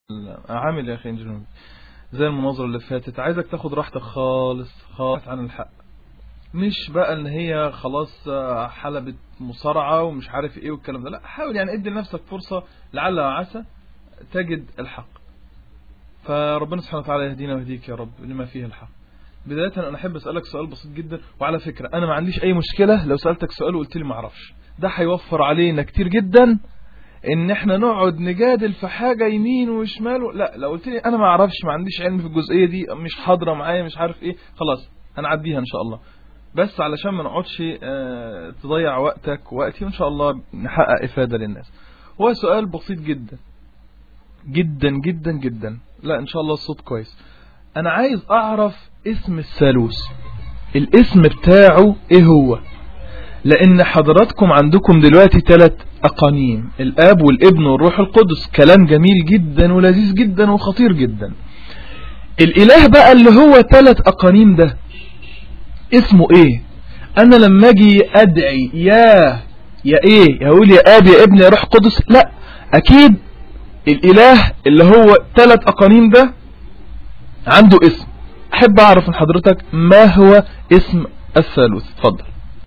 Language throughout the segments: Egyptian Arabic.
عامل يا اخي انجنوبي زي المناظرة اللي فاتت عايزك تاخد راحتك خالص خالص عن الحق مش بقى ان هي خلاص حلبة مصارعة ومش عارف ايه والكلام ده لا حاول يعني ادي لنفسك فرصة لعل وعسى تجد الحق فربنا سبحانه وتعالى يهدينا ويهديك يا رب لما فيه الحق بداية انا احب اسألك سؤال بسيط جدا وعلى فكرة انا ما عنديش اي مشكلة لو سألتك سؤال وقلت لي ما اعرفش ده هيوفر علينا كتير جدا ان احنا نقعد نجادل في حاجة يمين وشمال لا لو قلت لي انا ما اعرفش ما عنديش علم في الجزئية دي مش حاضرة معايا مش عارف ايه خلاص هنعديها ان شاء الله بس علشان ما نقعدش اه تضيع وقتك ووقتي وان شاء الله نحقق افادة للناس هو سؤال بسيط جدا جدا جدا جدا لا ان شاء الله الصوت كويس انا عايز اعرف اسم الثالوث الاسم بتاعه ايه هو لان حضراتكم عندكم دلوقتي ثلاث اقانيم الاب والابن والروح القدس كلام جميل جدا ولذيذ جدا وخطير جدا الاله بقى اللي هو ثلاث اقانيم ده اسمه ايه انا لما اجي ادعي يا يا ايه يقول يا اب يا ابن يا روح قدس لا اكيد الاله اللي هو ثلاث اقانيم ده عنده اسم احب اعرف من حضرتك ما هو اسم الثالوث اتفضل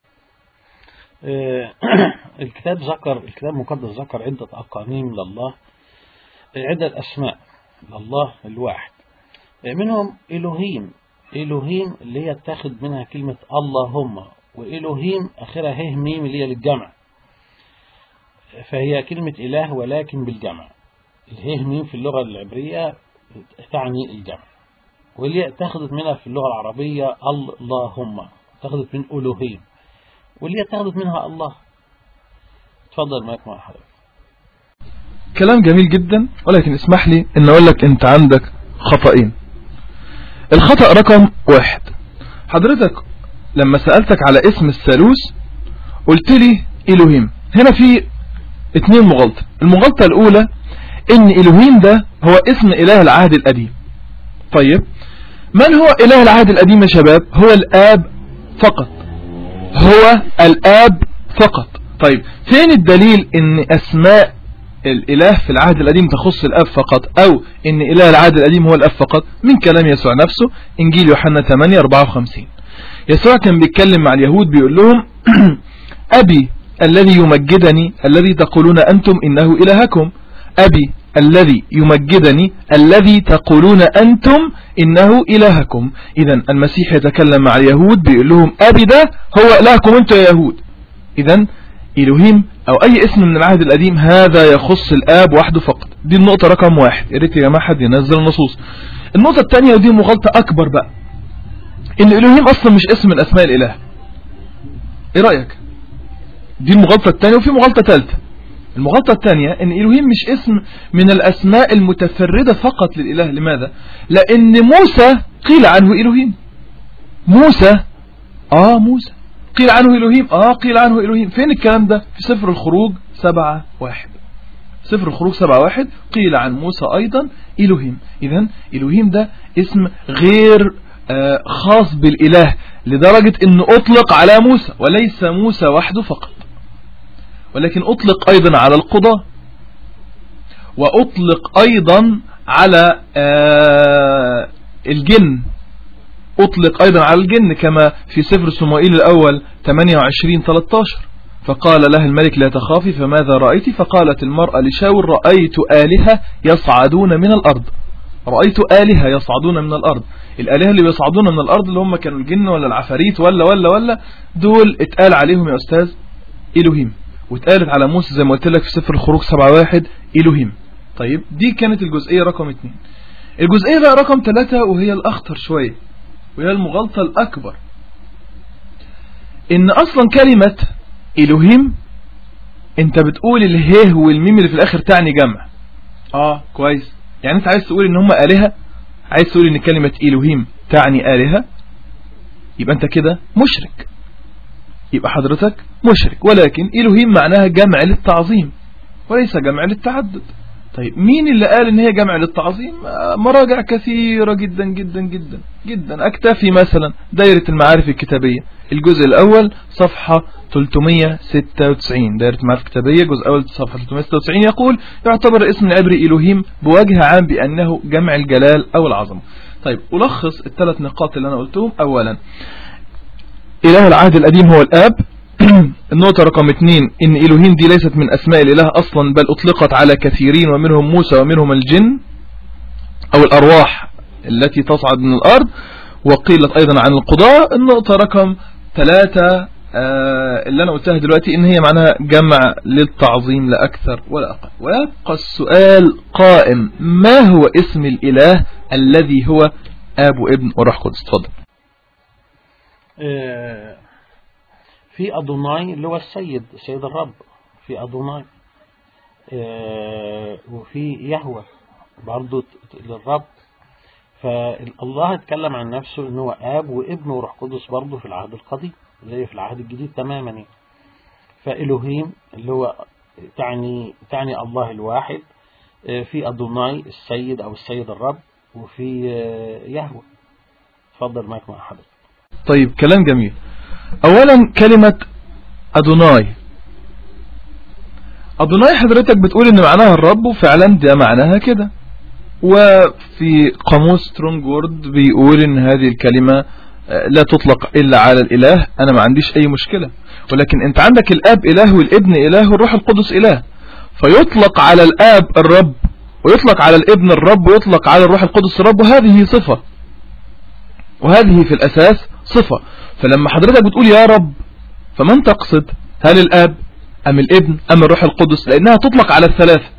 الكتاب ذكر الكتاب المقدس ذكر عدة أقانيم لله عدة أسماء لله الواحد منهم إلهيم إلهيم اللي هي تاخد منها كلمة اللهم وإلهيم آخرها هه ميم اللي هي للجمع فهي كلمة إله ولكن بالجمع الهه ميم في اللغة العبرية تعني الجمع واللي تاخدت منها في اللغة العربية اللهم تاخدت من ألوهيم واللي اتخذت منها الله تفضل معك مع حضرتك كلام جميل جدا ولكن اسمح لي ان اقول لك انت عندك خطأين الخطأ رقم واحد حضرتك لما سألتك على اسم الثالوث قلت لي إلهيم هنا في اتنين مغالطة المغالطة الاولى ان إلهيم ده هو اسم اله العهد القديم طيب من هو اله العهد القديم يا شباب هو الاب فقط هو الآب فقط طيب فين الدليل ان اسماء الاله في العهد القديم تخص الاب فقط او ان اله العهد القديم هو الاب فقط من كلام يسوع نفسه انجيل يوحنا 8 54 يسوع كان بيتكلم مع اليهود بيقول لهم ابي الذي يمجدني الذي تقولون انتم انه الهكم ابي الذي يمجدني الذي تقولون أنتم إنه إلهكم إذا المسيح يتكلم مع اليهود بيقول لهم أبي ده هو إلهكم أنتم يا يهود إذا إلهيم أو أي اسم من العهد القديم هذا يخص الآب وحده فقط دي النقطة رقم واحد يا ريت يا جماعة حد ينزل النصوص النقطة الثانية ودي مغالطة أكبر بقى إن إلهيم أصلا مش اسم من أسماء الإله إيه رأيك دي المغالطة الثانية وفي مغالطة ثالثة المغالطة الثانية ان إلهيم مش اسم من الأسماء المتفردة فقط للإله لماذا لأن موسى قيل عنه إلهيم موسى آه موسى قيل عنه إلهيم آه قيل عنه إلهيم فين الكلام ده في سفر الخروج سبعة واحد سفر الخروج سبعة واحد قيل عن موسى أيضا إلهيم إذن إلهيم ده اسم غير آه خاص بالإله لدرجة أنه أطلق على موسى وليس موسى وحده فقط ولكن أطلق أيضا على القضاء وأطلق أيضا على الجن أطلق أيضا على الجن كما في سفر سموئيل الأول 28-13 فقال لها الملك لا تخافي فماذا رأيت فقالت المرأة لشاور رأيت آلهة يصعدون من الأرض رأيت آلهة يصعدون من الأرض الآلهة اللي بيصعدون من الأرض اللي هم كانوا الجن ولا العفاريت ولا ولا ولا دول اتقال عليهم يا أستاذ إلهيم واتقالت على موسى زي ما قلت لك في سفر الخروج 7 واحد إلهيم طيب دي كانت الجزئية رقم 2 الجزئية بقى رقم 3 وهي الأخطر شوية وهي المغالطة الأكبر إن أصلا كلمة إلهيم أنت بتقول الهيه والميم اللي في الآخر تعني جمع آه كويس يعني أنت عايز تقول إن هم آلهة عايز تقول إن كلمة إلهيم تعني آلهة يبقى أنت كده مشرك يبقى حضرتك مشرك ولكن إلهيم معناها جمع للتعظيم وليس جمع للتعدد طيب مين اللي قال ان هي جمع للتعظيم مراجع كثيرة جدا جدا جدا جدا اكتفي مثلا دايرة المعارف الكتابية الجزء الاول صفحة 396 دائرة معرفة كتابية جزء أول صفحة 396 يقول يعتبر الاسم العبري إلهيم بوجه عام بأنه جمع الجلال أو العظمة طيب ألخص الثلاث نقاط اللي أنا قلتهم أولا إله العهد القديم هو الآب النقطة رقم اثنين إن إلهيم دي ليست من أسماء الإله أصلا بل أطلقت على كثيرين ومنهم موسى ومنهم الجن أو الأرواح التي تصعد من الأرض وقيلت أيضا عن القضاء النقطة رقم ثلاثة آه اللي أنا قلتها دلوقتي إن هي معناها جمع للتعظيم لا أكثر ولا أقل ويبقى السؤال قائم ما هو اسم الإله الذي هو آب وابن وروح قدس تفضل آه، في أدوناي اللي هو السيد سيد الرب في أدوناي آه، وفي يهوى برضو ت- للرب فالله اتكلم عن نفسه ان هو اب وابن وروح قدس برضه في العهد القديم زي في العهد الجديد تماما يعني فالوهيم اللي هو تعني تعني الله الواحد آه، في ادوناي السيد او السيد الرب وفي آه، يهوى اتفضل معاك مع حضرتك طيب كلام جميل اولا كلمة ادوناي ادوناي حضرتك بتقول ان معناها الرب وفعلا ده معناها كده وفي قاموس سترونج وورد بيقول ان هذه الكلمة آه، لا تطلق الا على الاله انا ما عنديش اي مشكلة ولكن انت عندك الاب اله والابن اله والروح القدس اله فيطلق على الاب الرب ويطلق على الابن الرب ويطلق على الروح القدس الرب وهذه صفة وهذه في الأساس صفة فلما حضرتك بتقول يا رب فمن تقصد هل الآب أم الابن أم الروح القدس لأنها تطلق على الثلاثة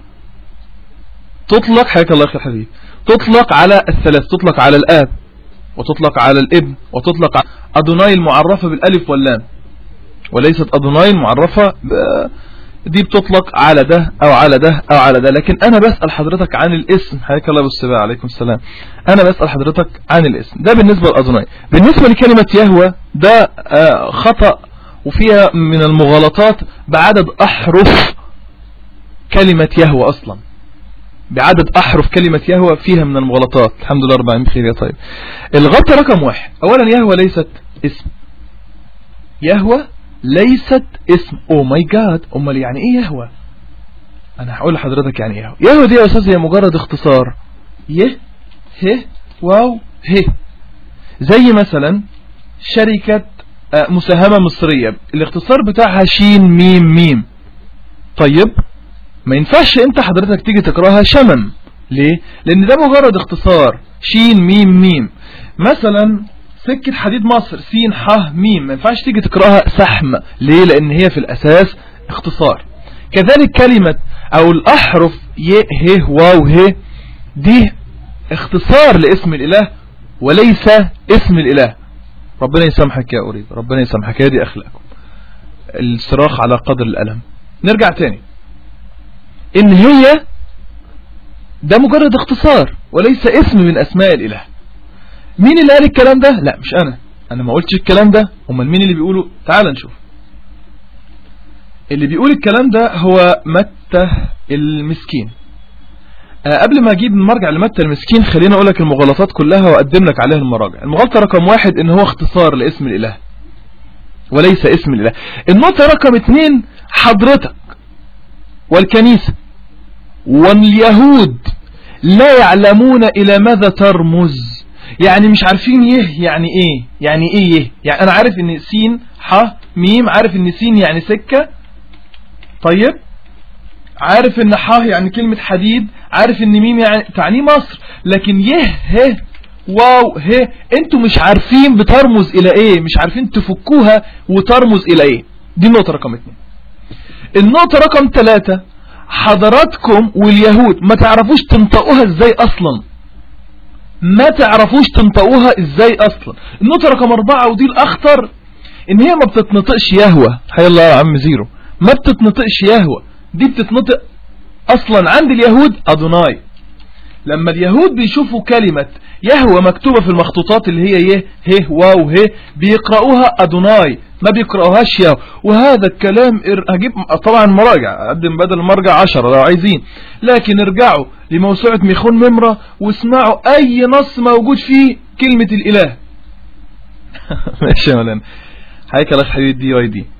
تطلق حياك الله يا أخي الحبيب تطلق على الثلاث تطلق على الآب وتطلق على الابن وتطلق على أدوناي المعرفة بالألف واللام وليست أدوناي المعرفة ب- دي بتطلق على ده أو على ده أو على ده لكن أنا بسأل حضرتك عن الاسم حياك الله بالسباع عليكم السلام أنا بسأل حضرتك عن الاسم ده بالنسبة لأدوناي بالنسبة لكلمة يهوى ده آه، خطأ وفيها من المغالطات بعدد أحرف كلمة يهوى أصلا بعدد أحرف كلمة يهوى فيها من المغالطات الحمد لله رب العالمين بخير يا طيب الغلطة رقم واحد أولا يهوى ليست اسم يهوى ليست اسم او ماي جاد امال يعني ايه يهوى انا هقول لحضرتك يعني ايه يهوى يهوى دي يا استاذ هي مجرد اختصار يه ه واو ه زي مثلا شركة آه، مساهمة مصرية الاختصار بتاعها شين ميم ميم طيب ما ينفعش انت حضرتك تيجي تقراها شمم ليه لان ده مجرد اختصار شين ميم ميم مثلا سكة حديد مصر سين ح ميم ما ينفعش تيجي تقراها سحم ليه لان هي في الاساس اختصار كذلك كلمة او الاحرف ي ه واو ه دي اختصار لاسم الاله وليس اسم الاله ربنا يسامحك يا اريد ربنا يسامحك هذه اخلاقكم الصراخ على قدر الالم نرجع تاني ان هي ده مجرد اختصار وليس اسم من اسماء الاله مين اللي قال الكلام ده لا مش انا انا ما قلتش الكلام ده امال مين اللي بيقوله تعال نشوف اللي بيقول الكلام ده هو متى المسكين أه قبل ما اجيب المرجع لمتى المسكين خليني اقول لك المغالطات كلها واقدم لك عليها المراجع المغالطه رقم واحد ان هو اختصار لاسم الاله وليس اسم الاله النقطه رقم اتنين حضرتك والكنيسه واليهود لا يعلمون الى ماذا ترمز يعني مش عارفين يه يعني ايه يعني ايه يه يعني انا عارف ان سين ح ميم عارف ان سين يعني سكة طيب عارف ان ح يعني كلمة حديد عارف ان ميم يعني تعني مصر لكن يه ه واو ه انتوا مش عارفين بترمز الى ايه مش عارفين تفكوها وترمز الى ايه دي النقطة رقم اتنين النقطة رقم ثلاثة حضراتكم واليهود ما تعرفوش تنطقوها ازاي اصلا ما تعرفوش تنطقوها ازاي اصلا النقطة رقم اربعة ودي الاخطر ان هي ما بتتنطقش يهوى حي الله يا عم زيرو ما بتتنطقش يهوى دي بتتنطق اصلا عند اليهود ادوناي لما اليهود بيشوفوا كلمة يهوى مكتوبة في المخطوطات اللي هي يه ه واو ه بيقرأوها أدوناي ما بيقرأوهاش يهوى وهذا الكلام ار... هجيب طبعا مراجع أقدم بدل المرجع عشرة لو عايزين لكن ارجعوا لموسوعة ميخون ممرة واسمعوا أي نص موجود فيه كلمة الإله ماشي يا مولانا حياك الله حبيبي دي واي دي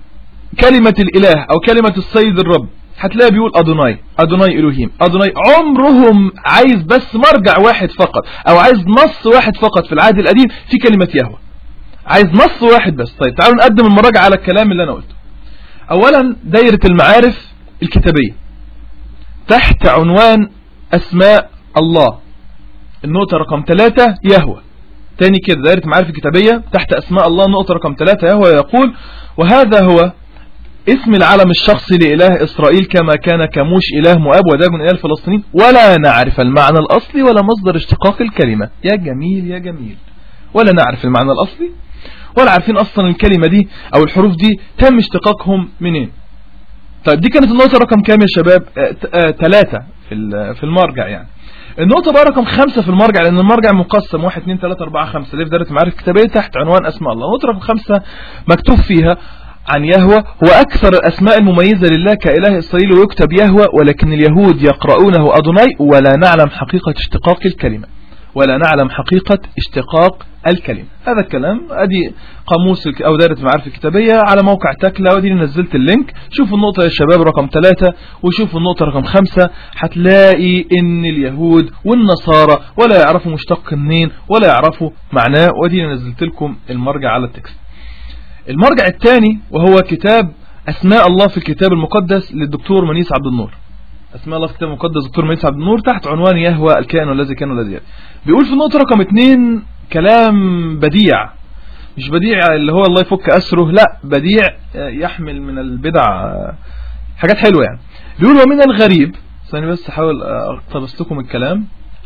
كلمة الاله او كلمة السيد الرب هتلاقي بيقول ادوناي ادوناي الوهيم ادوناي عمرهم عايز بس مرجع واحد فقط او عايز نص واحد فقط في العهد القديم في كلمة يهوه عايز نص واحد بس طيب تعالوا نقدم المراجعة على الكلام اللي انا قلته اولا دايرة المعارف الكتابية تحت عنوان اسماء الله النقطة رقم ثلاثة يهوه تاني كده دائرة معارف الكتابية تحت اسماء الله النقطة رقم ثلاثة يهوه يقول وهذا هو اسم العلم الشخصي لإله إسرائيل كما كان كموش إله مؤاب وداج من إله الفلسطينيين ولا نعرف المعنى الأصلي ولا مصدر اشتقاق الكلمة يا جميل يا جميل ولا نعرف المعنى الأصلي ولا عارفين أصلا الكلمة دي أو الحروف دي تم اشتقاقهم منين طيب دي كانت النقطة رقم كام يا شباب ثلاثة في في المرجع يعني النقطة بقى رقم خمسة في المرجع لأن المرجع مقسم واحد اثنين ثلاثة أربعة خمسة اللي في دائرة المعارف الكتابية تحت عنوان أسماء الله النقطة رقم خمسة مكتوب فيها عن يهوى هو أكثر الأسماء المميزة لله كإله إسرائيل ويكتب يهوى ولكن اليهود يقرؤونه أدوناي ولا نعلم حقيقة اشتقاق الكلمة ولا نعلم حقيقة اشتقاق الكلمة هذا الكلام أدي قاموس أو دائرة المعارف الكتابية على موقع تكلا ودي نزلت اللينك شوفوا النقطة يا شباب رقم ثلاثة وشوفوا النقطة رقم خمسة هتلاقي ان اليهود والنصارى ولا يعرفوا مشتق منين ولا يعرفوا معناه ودي نزلت لكم المرجع على التكست المرجع الثاني وهو كتاب أسماء الله في الكتاب المقدس للدكتور منيس عبد النور أسماء الله في الكتاب المقدس دكتور منيس عبد النور تحت عنوان يهوى الكائن والذي كان والذي يأتي بيقول في النقطة رقم اثنين كلام بديع مش بديع اللي هو الله يفك أسره لا بديع يحمل من البدع حاجات حلوة يعني بيقول ومن الغريب ثاني بس احاول اقتبس لكم الكلام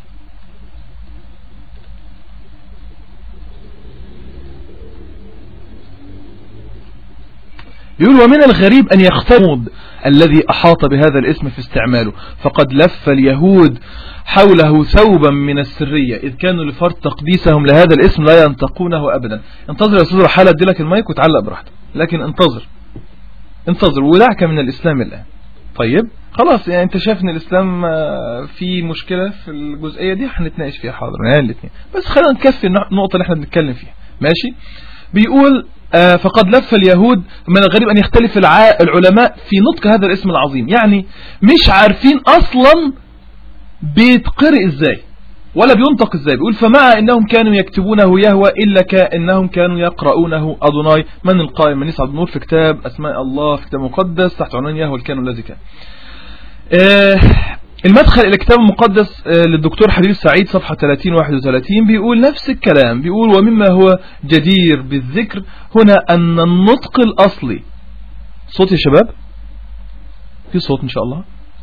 يقول ومن الغريب أن يختمود الذي أحاط بهذا الاسم في استعماله فقد لف اليهود حوله ثوبا من السرية إذ كانوا لفرض تقديسهم لهذا الاسم لا ينطقونه أبدا انتظر يا أستاذ رحالة أدي لك المايك وتعلق براحتك لكن انتظر انتظر ودعك من الإسلام الآن طيب خلاص يعني انت شايف ان الاسلام في مشكلة في الجزئية دي هنتناقش فيها حاضر يعني الاثنين بس خلينا نكفي النقطة اللي احنا بنتكلم فيها ماشي بيقول آه فقد لف اليهود من الغريب أن يختلف العلماء في نطق هذا الاسم العظيم يعني مش عارفين أصلا بيتقرئ ازاي ولا بينطق ازاي بيقول فمع انهم كانوا يكتبونه يهوى الا كانهم كانوا يقرؤونه ادوناي من القائم من يسعد النور في كتاب اسماء الله في كتاب مقدس تحت عنوان يهوى الكائن الذي كان آه المدخل الى الكتاب المقدس للدكتور حبيب سعيد صفحة 30 31 بيقول نفس الكلام بيقول ومما هو جدير بالذكر هنا أن النطق الأصلي صوت يا شباب في صوت إن شاء الله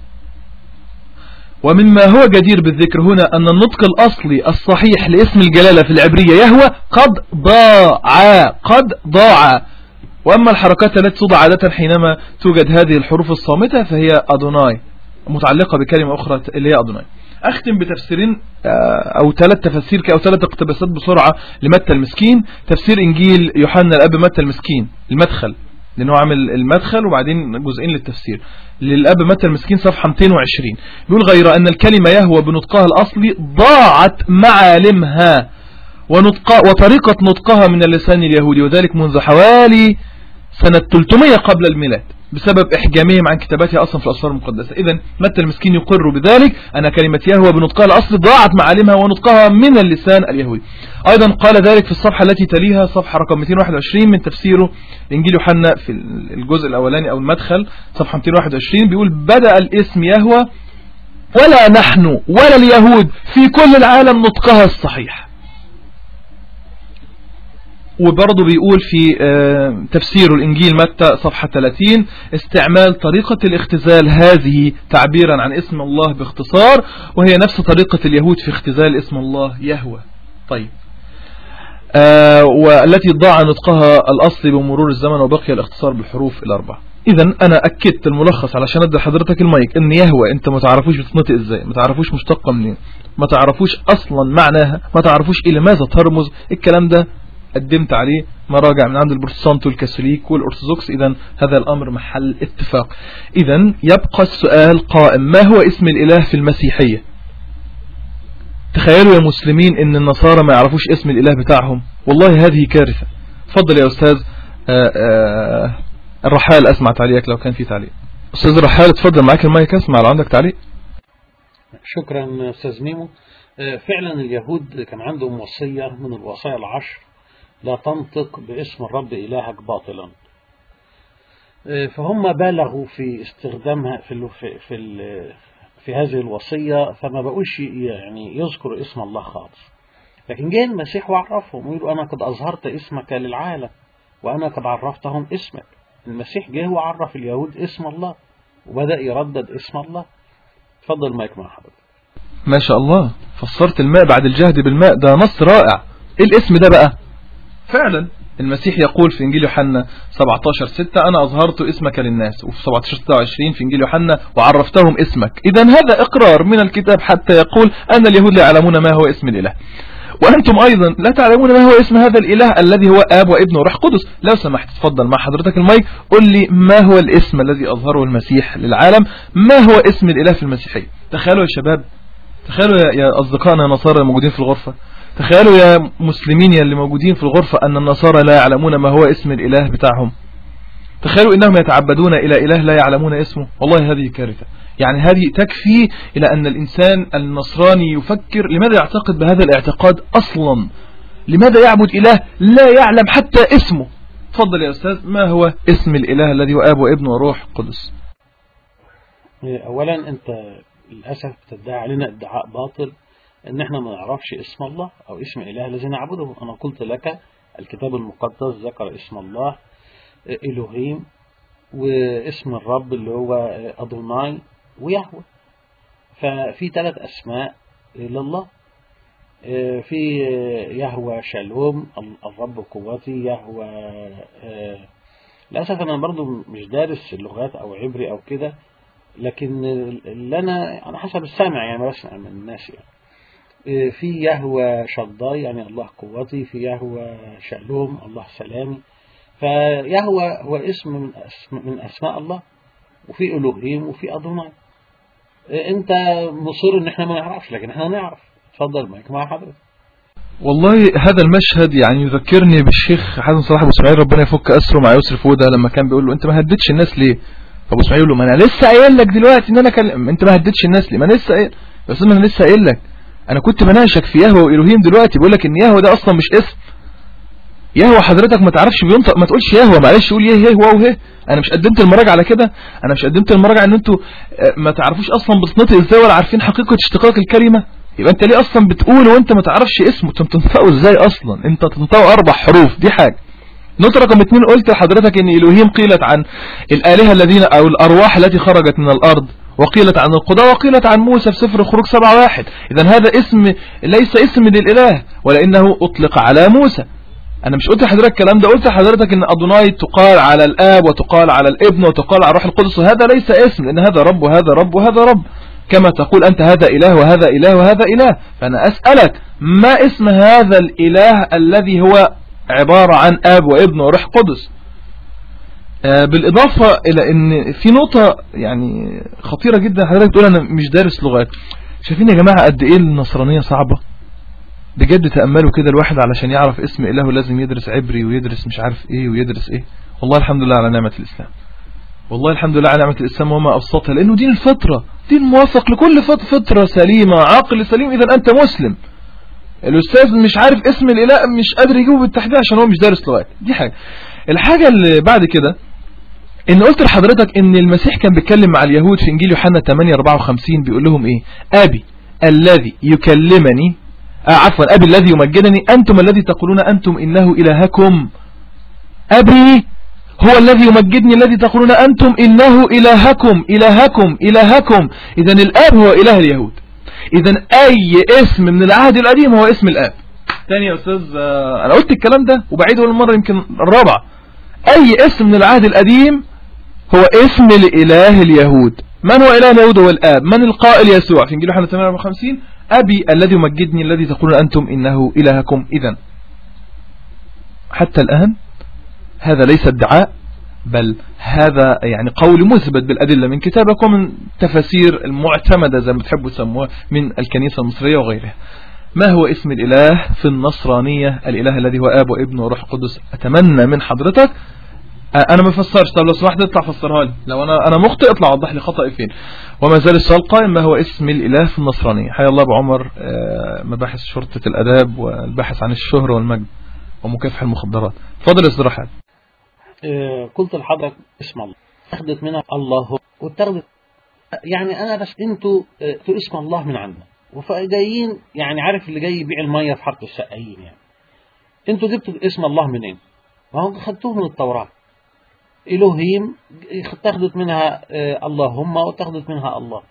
ومما هو جدير بالذكر هنا أن النطق الأصلي الصحيح لاسم الجلالة في العبرية يهوى قد ضاع قد ضاع وأما الحركات التي توضع عادة حينما توجد هذه الحروف الصامتة فهي أدوناي متعلقة بكلمة أخرى اللي هي أدوناي أختم بتفسيرين أو ثلاث تفسير أو ثلاث اقتباسات بسرعة لمتى المسكين تفسير إنجيل يوحنا الأب متى المسكين المدخل لأنه عامل المدخل وبعدين جزئين للتفسير للأب متى المسكين صفحة 220 بيقول غير أن الكلمة يهوى بنطقها الأصلي ضاعت معالمها ونطق وطريقة نطقها من اللسان اليهودي وذلك منذ حوالي سنة 300 قبل الميلاد بسبب إحجامهم عن كتاباتها أصلا في الأسفار المقدسة إذا متى المسكين يقر بذلك أن كلمة يهوى بنطقها الأصل ضاعت معالمها ونطقها من اللسان اليهودي أيضا قال ذلك في الصفحة التي تليها صفحة رقم 221 من تفسيره إنجيل يوحنا في الجزء الأولاني أو المدخل صفحة 221 بيقول بدأ الاسم يهوى ولا نحن ولا اليهود في كل العالم نطقها الصحيح وبرضه بيقول في تفسير الإنجيل متى صفحة 30 استعمال طريقة الاختزال هذه تعبيرا عن اسم الله باختصار وهي نفس طريقة اليهود في اختزال اسم الله يهوى طيب آه والتي ضاع نطقها الأصلي بمرور الزمن وبقي الاختصار بالحروف الأربع إذا أنا أكدت الملخص علشان أدي لحضرتك المايك إن يهوى أنت ما تعرفوش بتنطق إزاي ما تعرفوش مشتقة منين ما تعرفوش أصلا معناها ما تعرفوش إلى ماذا ترمز الكلام ده قدمت عليه مراجع من عند البروتستانت والكاثوليك والأرثوذكس إذا هذا الأمر محل اتفاق إذا يبقى السؤال قائم ما هو اسم الإله في المسيحية تخيلوا يا مسلمين ان النصارى ما يعرفوش اسم الإله بتاعهم والله هذه كارثة فضل يا أستاذ آآ آآ الرحال اسمع تعليقك لو كان في تعليق استاذ رحال اتفضل معاك المايك اسمع لو عندك تعليق شكرا أستاذ ميمو آه، فعلا اليهود كان عندهم وصية من الوصايا العشر لا تنطق باسم الرب إلهك باطلا آه، فهم بالغوا في استخدامها في ال في في, ال في هذه الوصية فما بقوش يعني يذكروا اسم الله خالص لكن جاء المسيح وعرفهم ويقولوا أنا قد أظهرت اسمك للعالم وأنا قد عرفتهم اسمك المسيح جه وعرف اليهود اسم الله وبدأ يردد اسم الله اتفضل مايك مع حضرتك ما شاء الله فسرت الماء بعد الجهد بالماء ده نص رائع ايه الاسم ده بقى فعلا المسيح يقول في انجيل يوحنا 17 6 انا اظهرت اسمك للناس وفي 17 26 في انجيل يوحنا وعرفتهم اسمك اذا هذا اقرار من الكتاب حتى يقول ان اليهود لا يعلمون ما هو اسم الاله وأنتم أيضا لا تعلمون ما هو اسم هذا الإله الذي هو آب وابن وروح قدس لو سمحت تفضل مع حضرتك المايك قل لي ما هو الاسم الذي أظهره المسيح للعالم ما هو اسم الإله في المسيحية تخيلوا يا شباب تخيلوا يا- يا أصدقائنا النصارى الموجودين في الغرفة تخيلوا يا مسلمين يا اللي موجودين في الغرفة أن النصارى لا يعلمون ما هو اسم الإله بتاعهم تخيلوا انهم يتعبدون الى اله لا يعلمون اسمه والله هذه كارثة يعني هذه تكفي الى ان الانسان النصراني يفكر لماذا يعتقد بهذا الاعتقاد اصلا لماذا يعبد اله لا يعلم حتى اسمه تفضل يا استاذ ما هو اسم الاله الذي هو اب وابن وروح قدس أولا أنت للأسف بتدعي علينا ادعاء باطل أن احنا ما نعرفش اسم الله أو اسم إله الذي نعبده أنا قلت لك الكتاب المقدس ذكر اسم الله إلهيم واسم الرب اللي هو أدوناي ويهوه ففي ثلاث أسماء لله في يهوى شالوم الرب قوتي يهوى للأسف أنا برضو مش دارس اللغات أو عبري أو كده لكن اللي أنا على حسب السامع يعني بسمع من الناس يعني في يهوى شضاي يعني الله قوتي في يهوى شالوم الله سلامي فيهوى هو اسم من, أسم من أسماء الله وفي إلهيم وفي أدوناي أنت مصر إن إحنا ما نعرفش لكن إحنا نعرف اتفضل معك مع حضرتك والله هذا المشهد يعني يذكرني بالشيخ حسن صلاح ابو اسماعيل ربنا يفك اسره مع يسر فوده لما كان بيقول له انت ما هددتش الناس ليه فابو اسماعيل يقول له ما انا لسه قايل لك دلوقتي ان انا كلم انت ما هددتش الناس ليه ما انا لسه قايل بس انا لسه قايل لك انا كنت بناقشك في يهوه والهيم دلوقتي بقول لك ان يهوه ده اصلا مش اسم يهوه حضرتك ما تعرفش بينطق ما تقولش يهوه معلش قول يه يه واو هه انا مش قدمت المراجعه على كده انا مش قدمت المراجعه ان انتوا ما تعرفوش اصلا بتنطق ازاي ولا عارفين حقيقه اشتقاق الكلمه يبقى انت ليه اصلا بتقول وانت ما تعرفش اسمه انت بتنطقه ازاي اصلا انت تنطقه اربع حروف دي حاجه نقطة رقم اتنين قلت لحضرتك ان الوهيم قيلت عن الالهة الذين او الارواح التي خرجت من الارض وقيلت عن القضاء وقيلت عن موسى في سفر خروج سبعة واحد اذا هذا اسم ليس اسم للاله ولانه اطلق على موسى انا مش قلت لحضرتك الكلام ده قلت لحضرتك ان ادوناي تقال على الاب وتقال على الابن وتقال على الروح القدس وهذا ليس اسم لان هذا رب وهذا رب وهذا رب كما تقول أنت هذا إله وهذا إله وهذا إله فأنا أسألك ما اسم هذا الإله الذي هو عبارة عن أب وابن وروح قدس آه بالإضافة إلى أن في نقطة يعني خطيرة جدا حضرتك تقول أنا مش دارس لغات شايفين يا جماعة قد إيه النصرانية صعبة بجد تأملوا كده الواحد علشان يعرف اسم إله لازم يدرس عبري ويدرس مش عارف إيه ويدرس إيه والله الحمد لله على نعمة الإسلام والله الحمد لله على نعمة الإسلام وما أبسطها لأنه دين الفطرة دين موافق لكل فطرة سليمة عقل سليم إذا أنت مسلم الأستاذ مش عارف اسم الإله مش قادر يجيبه بالتحديد عشان هو مش دارس لغات دي حاجة الحاجة اللي بعد كده إن قلت لحضرتك إن المسيح كان بيتكلم مع اليهود في إنجيل يوحنا 8 54 بيقول لهم إيه أبي الذي يكلمني آه عفوا أبي الذي يمجدني أنتم الذي تقولون أنتم إنه إلهكم أبي هو الذي يمجدني الذي تقولون أنتم إنه إلهكم إلهكم إلهكم إذا الآب هو إله اليهود إذا أي اسم من العهد القديم هو اسم الآب تاني يا أستاذ أنا قلت الكلام ده وبعيده المرة يمكن الرابعة أي اسم من العهد القديم هو اسم الإله اليهود من هو إله اليهود هو الآب من القائل يسوع في إنجيل يوحنا 58 أبي الذي يمجدني الذي تقولون أنتم إنه إلهكم إذا حتى الآن هذا ليس ادعاء بل هذا يعني قول مثبت بالأدلة من كتابك ومن تفاسير المعتمدة زي ما بتحبوا تسموها من الكنيسة المصرية وغيرها ما هو اسم الإله في النصرانية الإله الذي هو آب وابن وروح قدس أتمنى من حضرتك آه، انا ما فسرش طب لو سمحت اطلع فسرها لي لو انا انا مخطئ اطلع وضح لي خطأي فين وما زال السؤال قائم ما هو اسم الاله في النصرانية حيا الله ابو عمر آه، مباحث شرطة الاداب والباحث عن الشهرة والمجد ومكافح المخدرات اتفضل يا استاذ رحال آه، قلت لحضرتك اسم الله اتخذت منها الله واتخذت يعني انا بس انتوا آه، انتوا اسم الله من عندنا وجايين يعني عارف اللي جاي يبيع الميه في حاره السقايين يعني انتوا جبتوا اسم الله منين؟ ما هو خدتوه من التوراه الوهيم اتخذت منها آه، اللهم واتخذت منها الله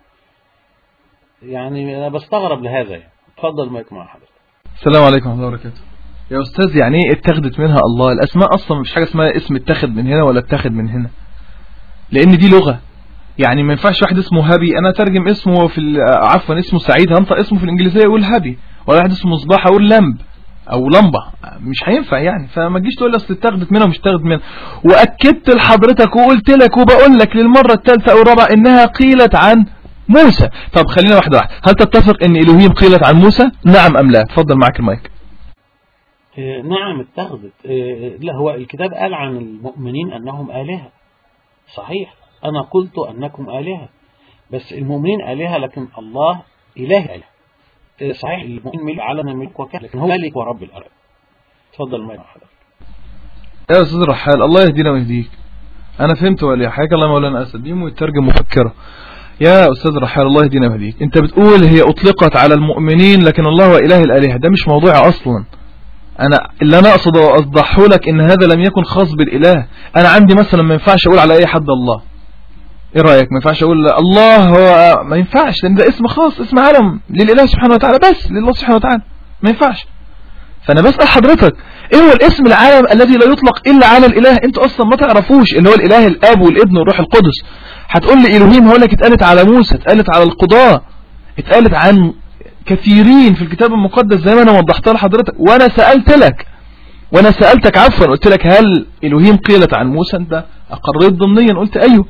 يعني انا بستغرب لهذا يعني اتفضل مايك مع حضرتك السلام عليكم ورحمة الله وبركاته يا استاذ يعني ايه اتخذت منها الله الاسماء اصلا مش حاجة اسمها اسم اتخذ من هنا ولا اتخذ من هنا لان دي لغة يعني ما ينفعش واحد اسمه هابي انا اترجم اسمه في ال- عفوا اسمه سعيد هنطق اسمه في الانجليزيه يقول هابي ولا واحد اسمه مصباح اقول لمب او لمبه مش هينفع يعني فما تجيش تقول لي اصل اتاخدت منها ومش اتاخدت منها واكدت لحضرتك وقلت لك وبقول لك للمره الثالثه او الرابعه انها قيلت عن موسى طب خلينا واحده واحده هل تتفق ان الوهيم قيلت عن موسى نعم ام لا اتفضل معاك المايك آه، نعم اتخذت آه، لا هو الكتاب قال عن المؤمنين أنهم آلهة صحيح أنا قلت أنكم آلهة بس المؤمنين آلهة لكن الله إله إله آه، صحيح المؤمن ملك علم ملك وكهل لكن هو ملك ورب الأرض تفضل ما حضرتك يا استاذ رحال الله يهدينا ويهديك انا فهمت ولا حياك الله مولانا اسد دي مترجم مفكره يا استاذ رحال الله يهدينا ويهديك انت بتقول هي اطلقت على المؤمنين لكن الله هو اله الالهه ده مش موضوعي اصلا انا اللي انا اقصد اوضحه لك ان هذا لم يكن خاص بالاله انا عندي مثلا ما ينفعش اقول على اي حد الله ايه رايك ما ينفعش اقول الله هو ما ينفعش لان ده اسم خاص اسم علم للاله سبحانه وتعالى بس لله سبحانه وتعالى ما ينفعش فانا بسال حضرتك ايه هو الاسم العالم الذي لا يطلق الا على الاله انتوا اصلا ما تعرفوش اللي هو الاله الاب والابن والروح القدس هتقول لي الوهيم هقول لك اتقالت على موسى اتقالت على القضاة اتقالت عن كثيرين في الكتاب المقدس زي ما انا وضحتها لحضرتك وانا سالت لك وانا سالتك عفوا قلت لك هل الوهيم قيلت عن موسى انت اقريت ضمنيا قلت ايوه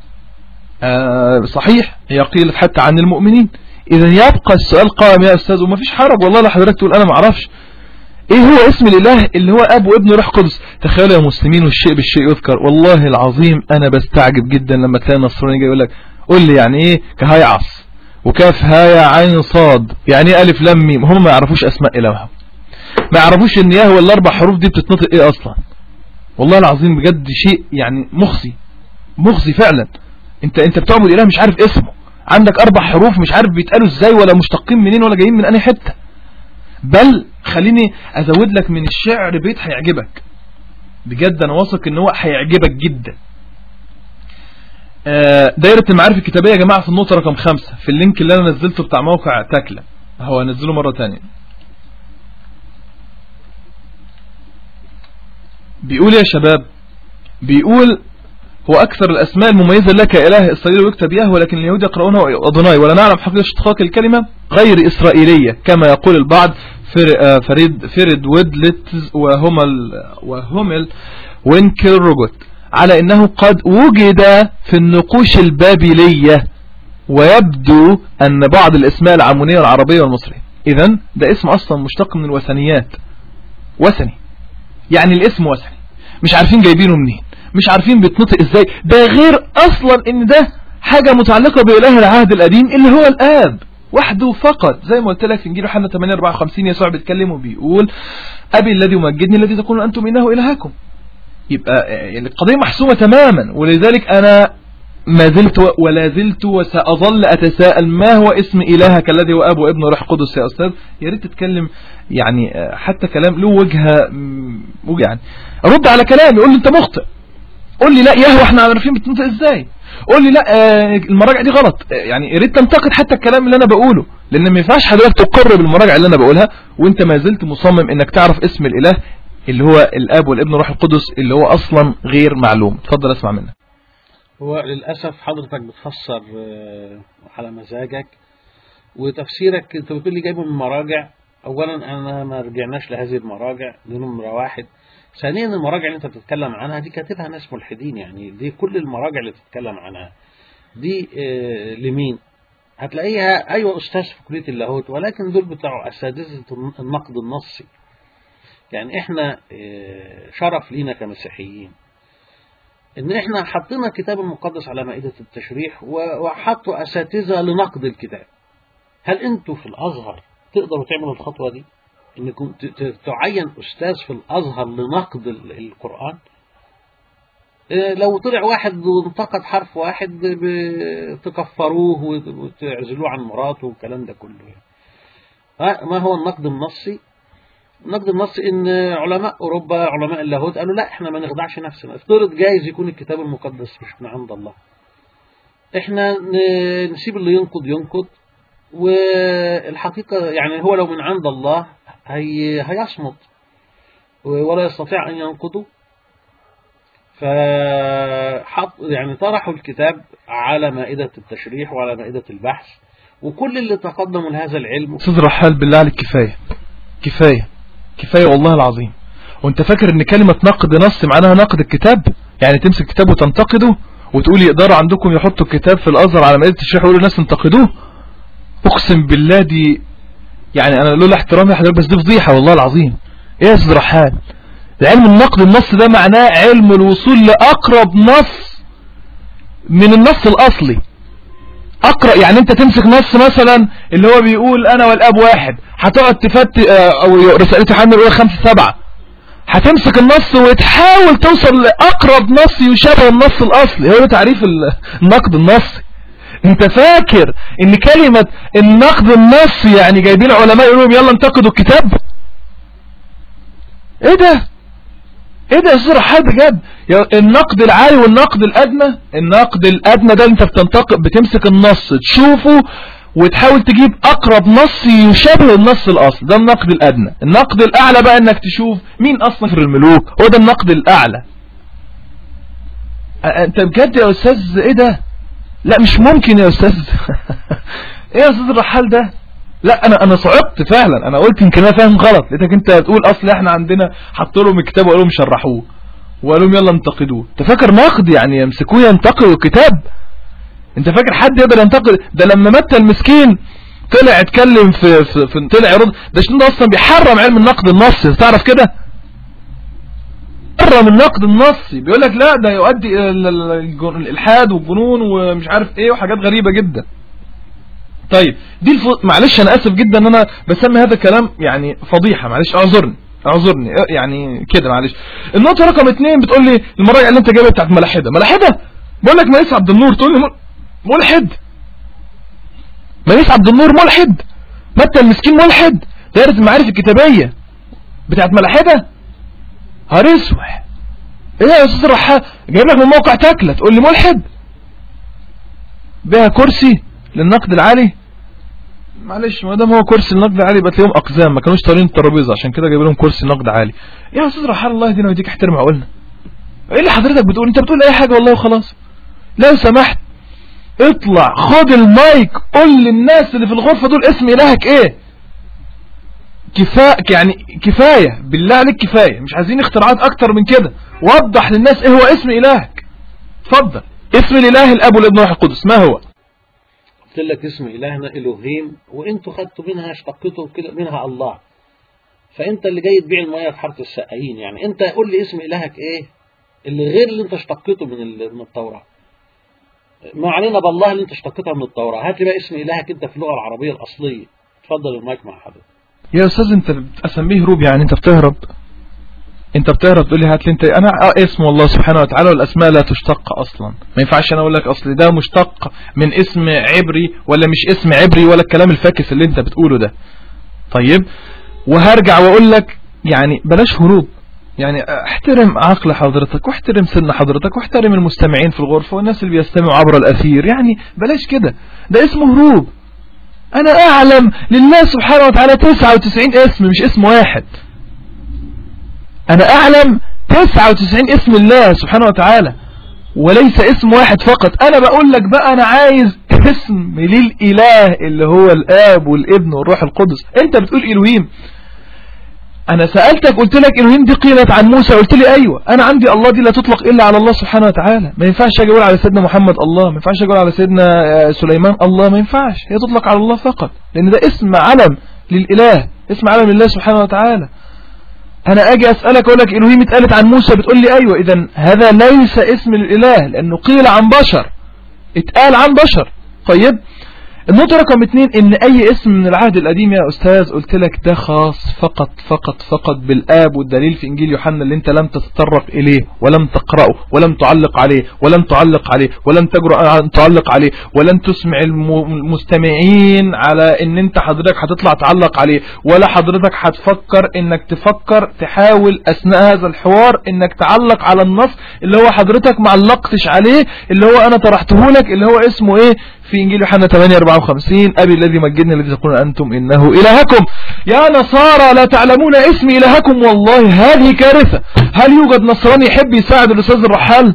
آه صحيح هي قيلت حتى عن المؤمنين اذا يبقى السؤال قائم يا استاذ وما فيش حرج والله لا حضرتك تقول انا ما اعرفش ايه هو اسم الاله اللي هو اب وابن وروح قدس تخيلوا يا مسلمين والشيء بالشيء يذكر والله العظيم انا بستعجب جدا لما تلاقي نصراني جاي يقول لك قول لي يعني ايه كهيعص وكاف هايا عين صاد يعني ايه الف لام ميم هم ما يعرفوش اسماء الههم ما يعرفوش ان يهوى الاربع حروف دي بتتنطق ايه اصلا والله العظيم بجد شيء يعني مخزي مخزي فعلا انت انت بتعبد اله مش عارف اسمه عندك اربع حروف مش عارف بيتقالوا ازاي ولا مشتقين منين ولا جايين من انهي حته بل خليني ازود لك من الشعر بيت هيعجبك بجد انا واثق ان هو هيعجبك جدا آه، دايرة المعارف الكتابية يا جماعة في النقطة رقم خمسة في اللينك اللي انا نزلته بتاع موقع تاكلا هو هنزله مرة تانية بيقول يا شباب بيقول هو أكثر الأسماء المميزة لك إله إسرائيل ويكتب يهوه ولكن اليهود يقرؤونه أدوناي ولا نعلم حقيقة اشتقاق الكلمة غير إسرائيلية كما يقول البعض فر- آه، فريد فريد ويدلت وهمل وهمل وينكل روجوت على أنه قد وجد في النقوش البابلية ويبدو أن بعض الأسماء العمونية والعربية والمصرية إذا ده اسم أصلا مشتق من الوثنيات وثني يعني الاسم وثني مش عارفين جايبينه منين مش عارفين بيتنطق ازاي ده غير اصلا ان ده حاجة متعلقة بإله العهد القديم اللي هو الآب وحده فقط زي ما قلت لك في انجيل يوحنا 8 54 يسوع بيتكلم وبيقول ابي الذي يمجدني الذي تقولون انتم انه الهكم يبقى آه، القضية محسومة تماما ولذلك انا ما زلت و- ولا زلت وسأظل أتساءل ما هو اسم إلهك الذي هو أب وابن وروح قدس يا أستاذ يا ريت تتكلم يعني آه، حتى كلام له وجهة مم، وجه يعني رد على كلامي قول لي أنت مخطئ قول لي لا يهوى احنا عارفين بتنطق ازاي قول لي لا آه، المراجع دي غلط آه، يعني يا ريت تنتقد حتى الكلام اللي انا بقوله لان ما ينفعش حضرتك تقر بالمراجع اللي انا بقولها وانت ما زلت مصمم انك تعرف اسم الاله اللي هو الاب والابن والروح القدس اللي هو اصلا غير معلوم اتفضل اسمع منك هو للأسف حضرتك بتفسر آه، على مزاجك وتفسيرك انت بتقول لي جايبه من مراجع اولا انا ما رجعناش لهذه المراجع دي نمره واحد ثانيا المراجع اللي انت بتتكلم عنها دي كاتبها ناس ملحدين يعني دي كل المراجع اللي بتتكلم عنها دي آه، لمين هتلاقيها ايوه استاذ في كليه اللاهوت ولكن دول بتاعوا اساتذه النقد النصي يعني احنا آه، شرف لينا كمسيحيين ان احنا حطينا الكتاب المقدس على مائدة التشريح و- وحطوا اساتذة لنقد الكتاب هل انتوا في الازهر تقدروا تعملوا الخطوة دي انكم ت- ت- تعين استاذ في الازهر لنقد ال- القرآن إيه، لو طلع واحد وانتقد حرف واحد ب- تكفروه وت- وتعزلوه عن مراته والكلام ده كله يعني. ها، ما هو النقد النصي النقد النصي ان علماء اوروبا علماء اللاهوت قالوا لا احنا ما نخدعش نفسنا افترض جايز يكون الكتاب المقدس مش من عند الله احنا ن- نسيب اللي ينقد ينقد والحقيقة يعني هو لو من عند الله هي هيصمت ولا يستطيع أن ينقضه فحط يعني طرحوا الكتاب على مائدة التشريح وعلى مائدة البحث وكل اللي تقدموا لهذا العلم استاذ رحال بالله عليك كفاية كفاية كفاية والله العظيم وانت فاكر ان كلمة نقد نص معناها نقد الكتاب يعني تمسك كتاب وتنتقده وتقول يقدروا عندكم يحطوا الكتاب في الازهر على مائدة التشريح ويقولوا الناس انتقدوه اقسم بالله دي يعني انا لولا احترامي لحضرتك بس دي فضيحة والله العظيم ايه يا استاذ رحال علم النقد النص ده معناه علم الوصول لأقرب نص من النص الأصلي أقرأ يعني أنت تمسك نص مثلا اللي هو بيقول أنا والأب واحد هتقعد تفت آه، أو رسالة يوحنا الأولى خمسة سبعة هتمسك النص وتحاول توصل لأقرب نص يشابه النص الأصلي هو ده تعريف ال- النقد النصي انت فاكر ان كلمة النقد النصي يعني جايبين علماء يقولوا لهم يلا انتقدوا الكتاب ايه ده ايه ده يا استاذ رحال بجد يا- النقد العالي والنقد الادنى النقد الادنى ده انت بتنتقد بتمسك النص تشوفه وتحاول تجيب اقرب نص يشابه النص الاصل ده النقد الادنى النقد الاعلى بقى انك تشوف مين اصلا في الملوك هو ده النقد الاعلى أ- انت بجد يا استاذ ايه ده لا مش ممكن يا استاذ ايه يا استاذ الرحال ده لا انا انا صعبت فعلا انا قلت يمكن انا فاهم غلط لقيتك انت بتقول اصل احنا عندنا حطوا لهم الكتاب وقالوا لهم شرحوه وقالوا لهم يلا انتقدوه انت فاكر نقد يعني يمسكوه ينتقدوا الكتاب انت فاكر حد يقدر ينتقد ده لما متى المسكين طلع اتكلم في, في, في طلع يرد ده شنو ده اصلا بيحرم علم النقد النصي تعرف كده حرم النقد النصي بيقول لك لا ده يؤدي الى ال- ال- الج- الالحاد والجنون ومش عارف ايه وحاجات غريبة جدا طيب دي الف... معلش انا اسف جدا ان انا بسمي هذا الكلام يعني فضيحة معلش اعذرني اعذرني يعني كده معلش النقطة رقم اتنين بتقول لي المراجعة اللي انت جايبها بتاعت ملاحدة ملاحدة بقول لك ماليس عبد النور تقول لي مل- ملحد ماليس عبد النور ملحد متى المسكين ملحد دائرة المعارف الكتابية بتاعت ملاحدة هرسوح ايه يا استاذ الرحال جايب لك من موقع تاكله تقول لي ملحد بها كرسي للنقد العالي معلش ما دام هو كرسي النقد العالي يبقى تلاقيهم اقزام ما كانوش طالعين الترابيزه عشان كده جايب لهم كرسي نقد عالي يا استاذ رحال الله يهدينا ويديك احترم عقولنا ايه اللي حضرتك بتقول انت بتقول اي حاجه والله وخلاص لو سمحت اطلع خد المايك قول للناس اللي في الغرفه دول اسم الهك ايه كفاية يعني كفاية بالله عليك كفاية مش عايزين اختراعات اكتر من كده وضح للناس ايه هو اسم الهك اتفضل اسم الاله الاب والابن والروح القدس ما هو قلت لك اسم إلهنا إلهيم وانتوا خدتوا منها اشتقتوا كده منها الله فانت اللي جاي تبيع المية في حارة السقايين يعني انت قول لي اسم إلهك ايه اللي غير اللي انت اشتقته من ال- من التوراة ما علينا بالله اللي انت اشتقتها من التوراة هات لي بقى اسم إلهك انت في اللغة العربية الأصلية اتفضل المايك مع حضرتك يا استاذ انت اسميه هروب يعني انت بتهرب انت بتهرب تقول لي هات لي انت انا اه اسم الله سبحانه وتعالى والاسماء لا تشتق اصلا ما ينفعش انا اقول لك اصل ده مشتق من اسم عبري ولا مش اسم عبري ولا الكلام الفاكس اللي انت بتقوله ده طيب وهرجع واقول لك يعني بلاش هروب يعني احترم عقل حضرتك واحترم سن حضرتك واحترم المستمعين في الغرفة والناس اللي بيستمعوا عبر الأثير يعني بلاش كده ده اسمه هروب أنا أعلم لله سبحانه وتعالى 99 اسم مش اسم واحد أنا أعلم 99 اسم الله سبحانه وتعالى وليس اسم واحد فقط أنا بقول لك بقى أنا عايز اسم للإله اللي هو الآب والابن والروح القدس أنت بتقول إلهيم أنا سألتك قلت لك إلهيم دي قيلت عن موسى قلت لي أيوة أنا عندي الله دي لا تطلق إلا على الله سبحانه وتعالى ما ينفعش أجي أقول على سيدنا محمد الله ما ينفعش أقول على سيدنا آه، سليمان الله ما ينفعش هي تطلق على الله فقط لأن ده اسم علم للإله اسم علم لله سبحانه وتعالى انا اجي اسألك اقول لك الوهيم اتقالت عن موسى بتقول لي ايوه اذا هذا ليس اسم الاله لانه قيل عن بشر اتقال عن بشر طيب النقطة رقم اتنين ان اي اسم من العهد القديم يا استاذ قلت لك ده خاص فقط فقط فقط بالاب والدليل في انجيل يوحنا اللي انت لم تتطرق اليه ولم تقرأه ولم تعلق عليه ولم تعلق عليه ولم تجرؤ ان تعلق عليه ولن تسمع المستمعين على ان انت حضرتك هتطلع تعلق عليه ولا حضرتك هتفكر انك تفكر تحاول اثناء هذا الحوار انك تعلق على النص اللي هو حضرتك معلقتش عليه اللي هو انا طرحته لك اللي هو اسمه ايه في انجيل يوحنا 8 54 ابي الذي مجدني الذي تقولون انتم انه الهكم يا نصارى لا تعلمون اسم الهكم والله هذه كارثة هل يوجد نصراني يحب يساعد الاستاذ الرحال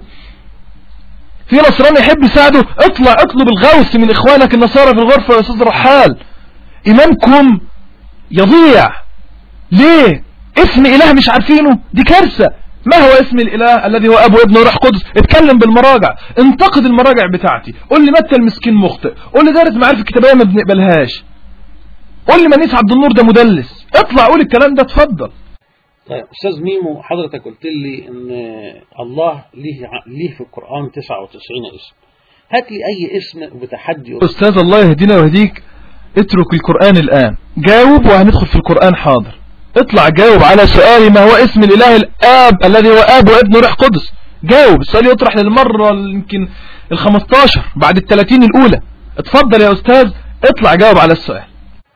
في نصراني يحب يساعده اطلع اطلب الغوث من اخوانك النصارى في الغرفة يا استاذ الرحال امامكم يضيع ليه اسم اله مش عارفينه دي كارثة ما هو اسم الاله الذي هو ابو ابن وروح قدس اتكلم بالمراجع انتقد المراجع بتاعتي قول لي متى المسكين مخطئ قول لي دارة معارف الكتابية ما بنقبلهاش قول لي منيس عبد النور ده مدلس اطلع قول الكلام ده اتفضل طيب استاذ ميمو حضرتك قلت لي ان الله ليه ليه في القران 99 اسم هات لي اي اسم بتحدي استاذ الله يهدينا ويهديك اترك القران الان جاوب وهندخل في القران حاضر اطلع جاوب على سؤالي ما هو اسم الاله الاب الذي هو اب وابن روح قدس جاوب السؤال يطرح للمرة يمكن ال 15 بعد ال 30 الاولى اتفضل يا استاذ اطلع جاوب على السؤال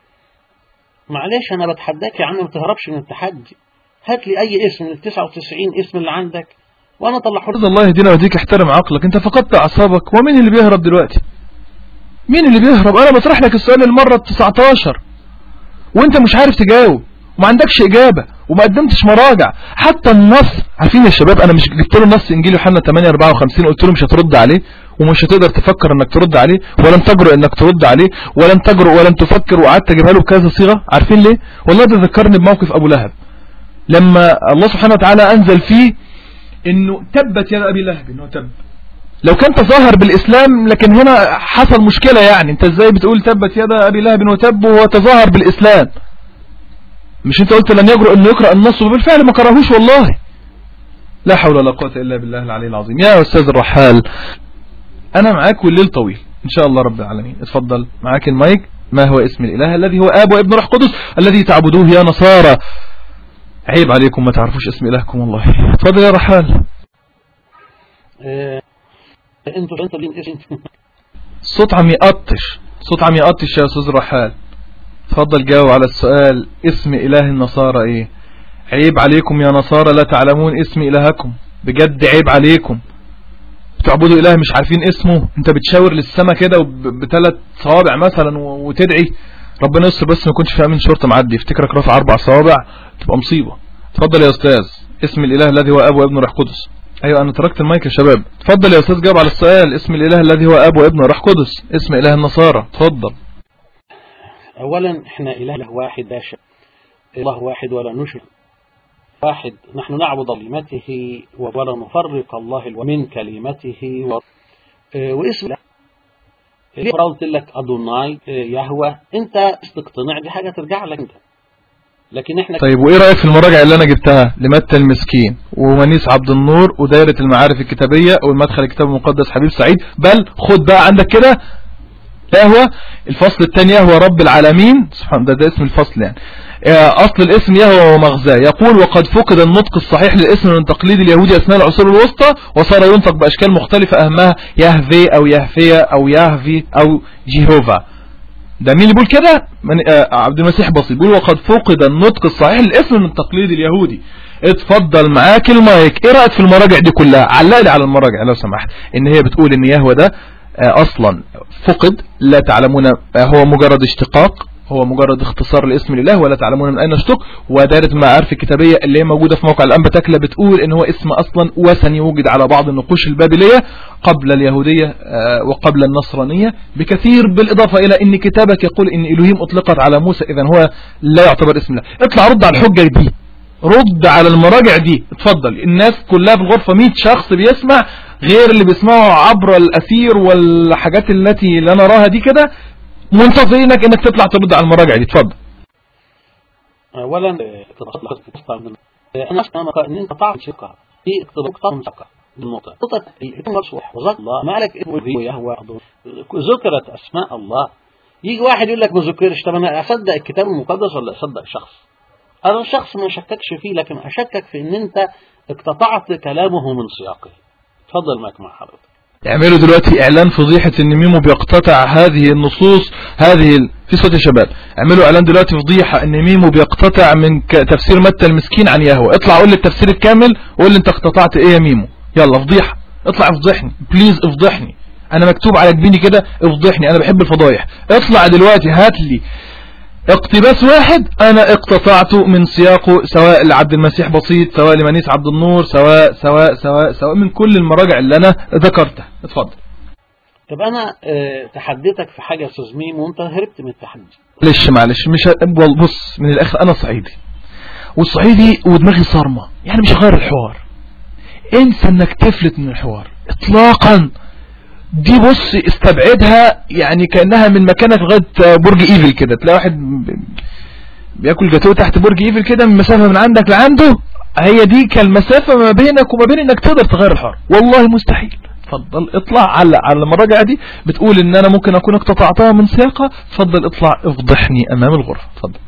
معلش انا بتحداك يا عم ما تهربش من التحدي هات لي اي اسم من ال 99 اسم اللي عندك وانا اطلعه لك الله يهدينا ويهديك احترم عقلك انت فقدت اعصابك ومين اللي بيهرب دلوقتي مين اللي بيهرب انا بطرح لك السؤال المرة ال 19 وانت مش عارف تجاوب وما عندكش اجابة وما قدمتش مراجع حتى النص عارفين يا شباب انا مش جبت له نص انجيل يوحنا 8 54 قلت له مش هترد عليه ومش هتقدر تفكر انك ترد عليه ولن تجرؤ انك ترد عليه ولن تجرؤ ولن تفكر وقعدت اجيبها له بكذا صيغه عارفين ليه والله ده ذكرني بموقف ابو لهب لما الله سبحانه وتعالى انزل فيه انه تبت يد ابي لهب انه تب لو كان تظاهر بالاسلام لكن هنا حصل مشكلة يعني انت ازاي بتقول تبت يد ابي لهب وتب وهو تظاهر بالاسلام مش انت قلت لن يجرؤ انه يقرأ النص وبالفعل ما قراهوش والله لا حول ولا قوة الا بالله العلي العظيم يا استاذ الرحال انا معاك والليل طويل ان شاء الله رب العالمين اتفضل معاك المايك ما هو اسم الاله الذي هو اب وابن روح قدس الذي تعبدوه يا نصارى عيب عليكم ما تعرفوش اسم الهكم والله اتفضل يا رحال اه انتوا انتوا صوت عم يقطش صوت عم يقطش يا استاذ الرحال تفضل جاوب على السؤال اسم إله النصارى ايه عيب عليكم يا نصارى لا تعلمون اسم إلهكم بجد عيب عليكم بتعبدوا إله مش عارفين اسمه انت بتشاور للسما كده بثلاث صوابع مثلا وتدعي ربنا يستر بس ما يكونش في امين شرطه معدي يفتكرك رافع اربع صوابع تبقى مصيبه اتفضل يا استاذ اسم الاله الذي هو اب وابن روح قدس ايوه انا تركت المايك يا شباب اتفضل يا استاذ جاوب على السؤال اسم الاله الذي هو اب وابن روح قدس اسم اله النصارى اتفضل أولا إحنا إله واحد لا شك الله واحد ولا نشرك واحد نحن نعبد كلمته ولا نفرق الله من كلمته و... واسم الله ليه قلت لك أدوناي يهوى أنت تقتنع دي حاجة ترجع لك أنت لكن احنا طيب وايه رايك في المراجع اللي انا جبتها لمتى المسكين ومنيس عبد النور ودايره المعارف الكتابيه والمدخل الكتاب المقدس حبيب سعيد بل خد بقى عندك كده يهوى الفصل الثاني يهوى رب العالمين سبحان ده, ده اسم الفصل يعني أصل الاسم يهوى ومغزاه يقول وقد فقد النطق الصحيح للاسم من تقليد اليهودي أثناء العصور الوسطى وصار ينطق بأشكال مختلفة أهمها يهفي أو يهفية أو يهفي أو جيهوفا ده مين اللي بيقول كده من عبد المسيح بسيط بيقول وقد فقد النطق الصحيح للاسم من تقليد اليهودي اتفضل معاك المايك ايه رأيك في المراجع دي كلها علق لي على المراجع لو سمحت ان هي بتقول ان يهوى ده اصلا فقد لا تعلمون هو مجرد اشتقاق هو مجرد اختصار لاسم الاله ولا تعلمون من اين اشتق ودارة المعارف الكتابية اللي هي موجودة في موقع الانبا تكلة بتقول ان هو اسم اصلا وثني وجد على بعض النقوش البابلية قبل اليهودية وقبل النصرانية بكثير بالاضافة الى ان كتابك يقول ان الوهيم اطلقت على موسى اذا هو لا يعتبر اسم الله اطلع رد على الحجة دي رد على المراجع دي اتفضل الناس كلها في الغرفة 100 شخص بيسمع غير اللي بيسمعوا عبر الأثير والحاجات التي لا نراها دي كده منتظرينك انك تطلع ترد على المراجع دي اتفضل اولا انا اصلا ان انت تعرف ثقه في اقتضاء ثقه النقطة نقطة الاسم مرسوح وذكر الله ما لك اسم يهوى ذكرت أسماء الله يجي واحد يقول لك ما ذكرش طب أنا أصدق الكتاب المقدس ولا أصدق شخص أنا الشخص ما أشككش فيه لكن أشكك في إن أنت اقتطعت كلامه من سياقه اتفضل معك مع حضرتك اعملوا دلوقتي اعلان فضيحة ان ميمو بيقتطع هذه النصوص هذه ال... في صوت يا شباب اعملوا اعلان دلوقتي فضيحة ان ميمو بيقتطع من ك... تفسير متى المسكين عن يهوه اطلع قول لي التفسير الكامل وقول لي انت اقتطعت ايه يا ميمو يلا فضيحة اطلع افضحني بليز افضحني انا مكتوب على جبيني كده افضحني انا بحب الفضايح اطلع دلوقتي هات لي اقتباس واحد انا اقتطعته من سياقه سواء لعبد المسيح بسيط سواء لمنيس عبد النور سواء سواء سواء سواء من كل المراجع اللي انا ذكرتها اتفضل طب انا اه تحديتك في حاجه يا استاذ ميم وانت هربت من التحدي معلش معلش مش ه... بص من الاخر انا صعيدي والصعيدي ودماغي صارمه يعني مش هغير الحوار انسى انك تفلت من الحوار اطلاقا دي بص استبعدها يعني كأنها من مكانك لغاية برج ايفل كده تلاقي واحد بياكل جاتوه تحت برج ايفل كده من مسافة من عندك لعنده هي دي كالمسافة ما بينك وما بين انك تقدر تغير الحوار والله مستحيل اتفضل اطلع على على المراجعة دي بتقول ان انا ممكن اكون اقتطعتها من سياقها اتفضل اطلع افضحني امام الغرفة اتفضل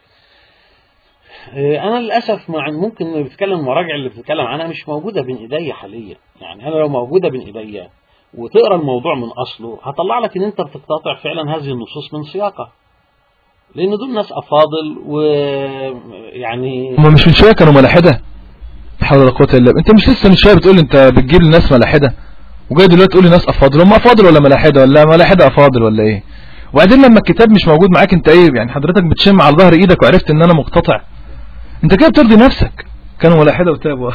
انا للاسف مع ممكن بتكلم المراجع اللي بتتكلم عنها مش موجوده بين ايديا حاليا يعني انا لو موجوده بين ايديا وتقرا الموضوع من اصله هطلع لك ان انت بتقتطع فعلا هذه النصوص من سياقها لان دول ناس افاضل ويعني هم مش من شويه كانوا ملاحده حول ولا قوه الا بالله انت مش لسه من شويه بتقول انت بتجيب للناس ملاحده وجاي دلوقتي تقول لناس افاضل هم افاضل ولا ملاحده ولا ملاحده افاضل ولا ايه وبعدين لما الكتاب مش موجود معاك انت ايه يعني حضرتك بتشم على ظهر ايدك وعرفت ان انا مقتطع انت كده بترضي نفسك كانوا ملاحده وتابوا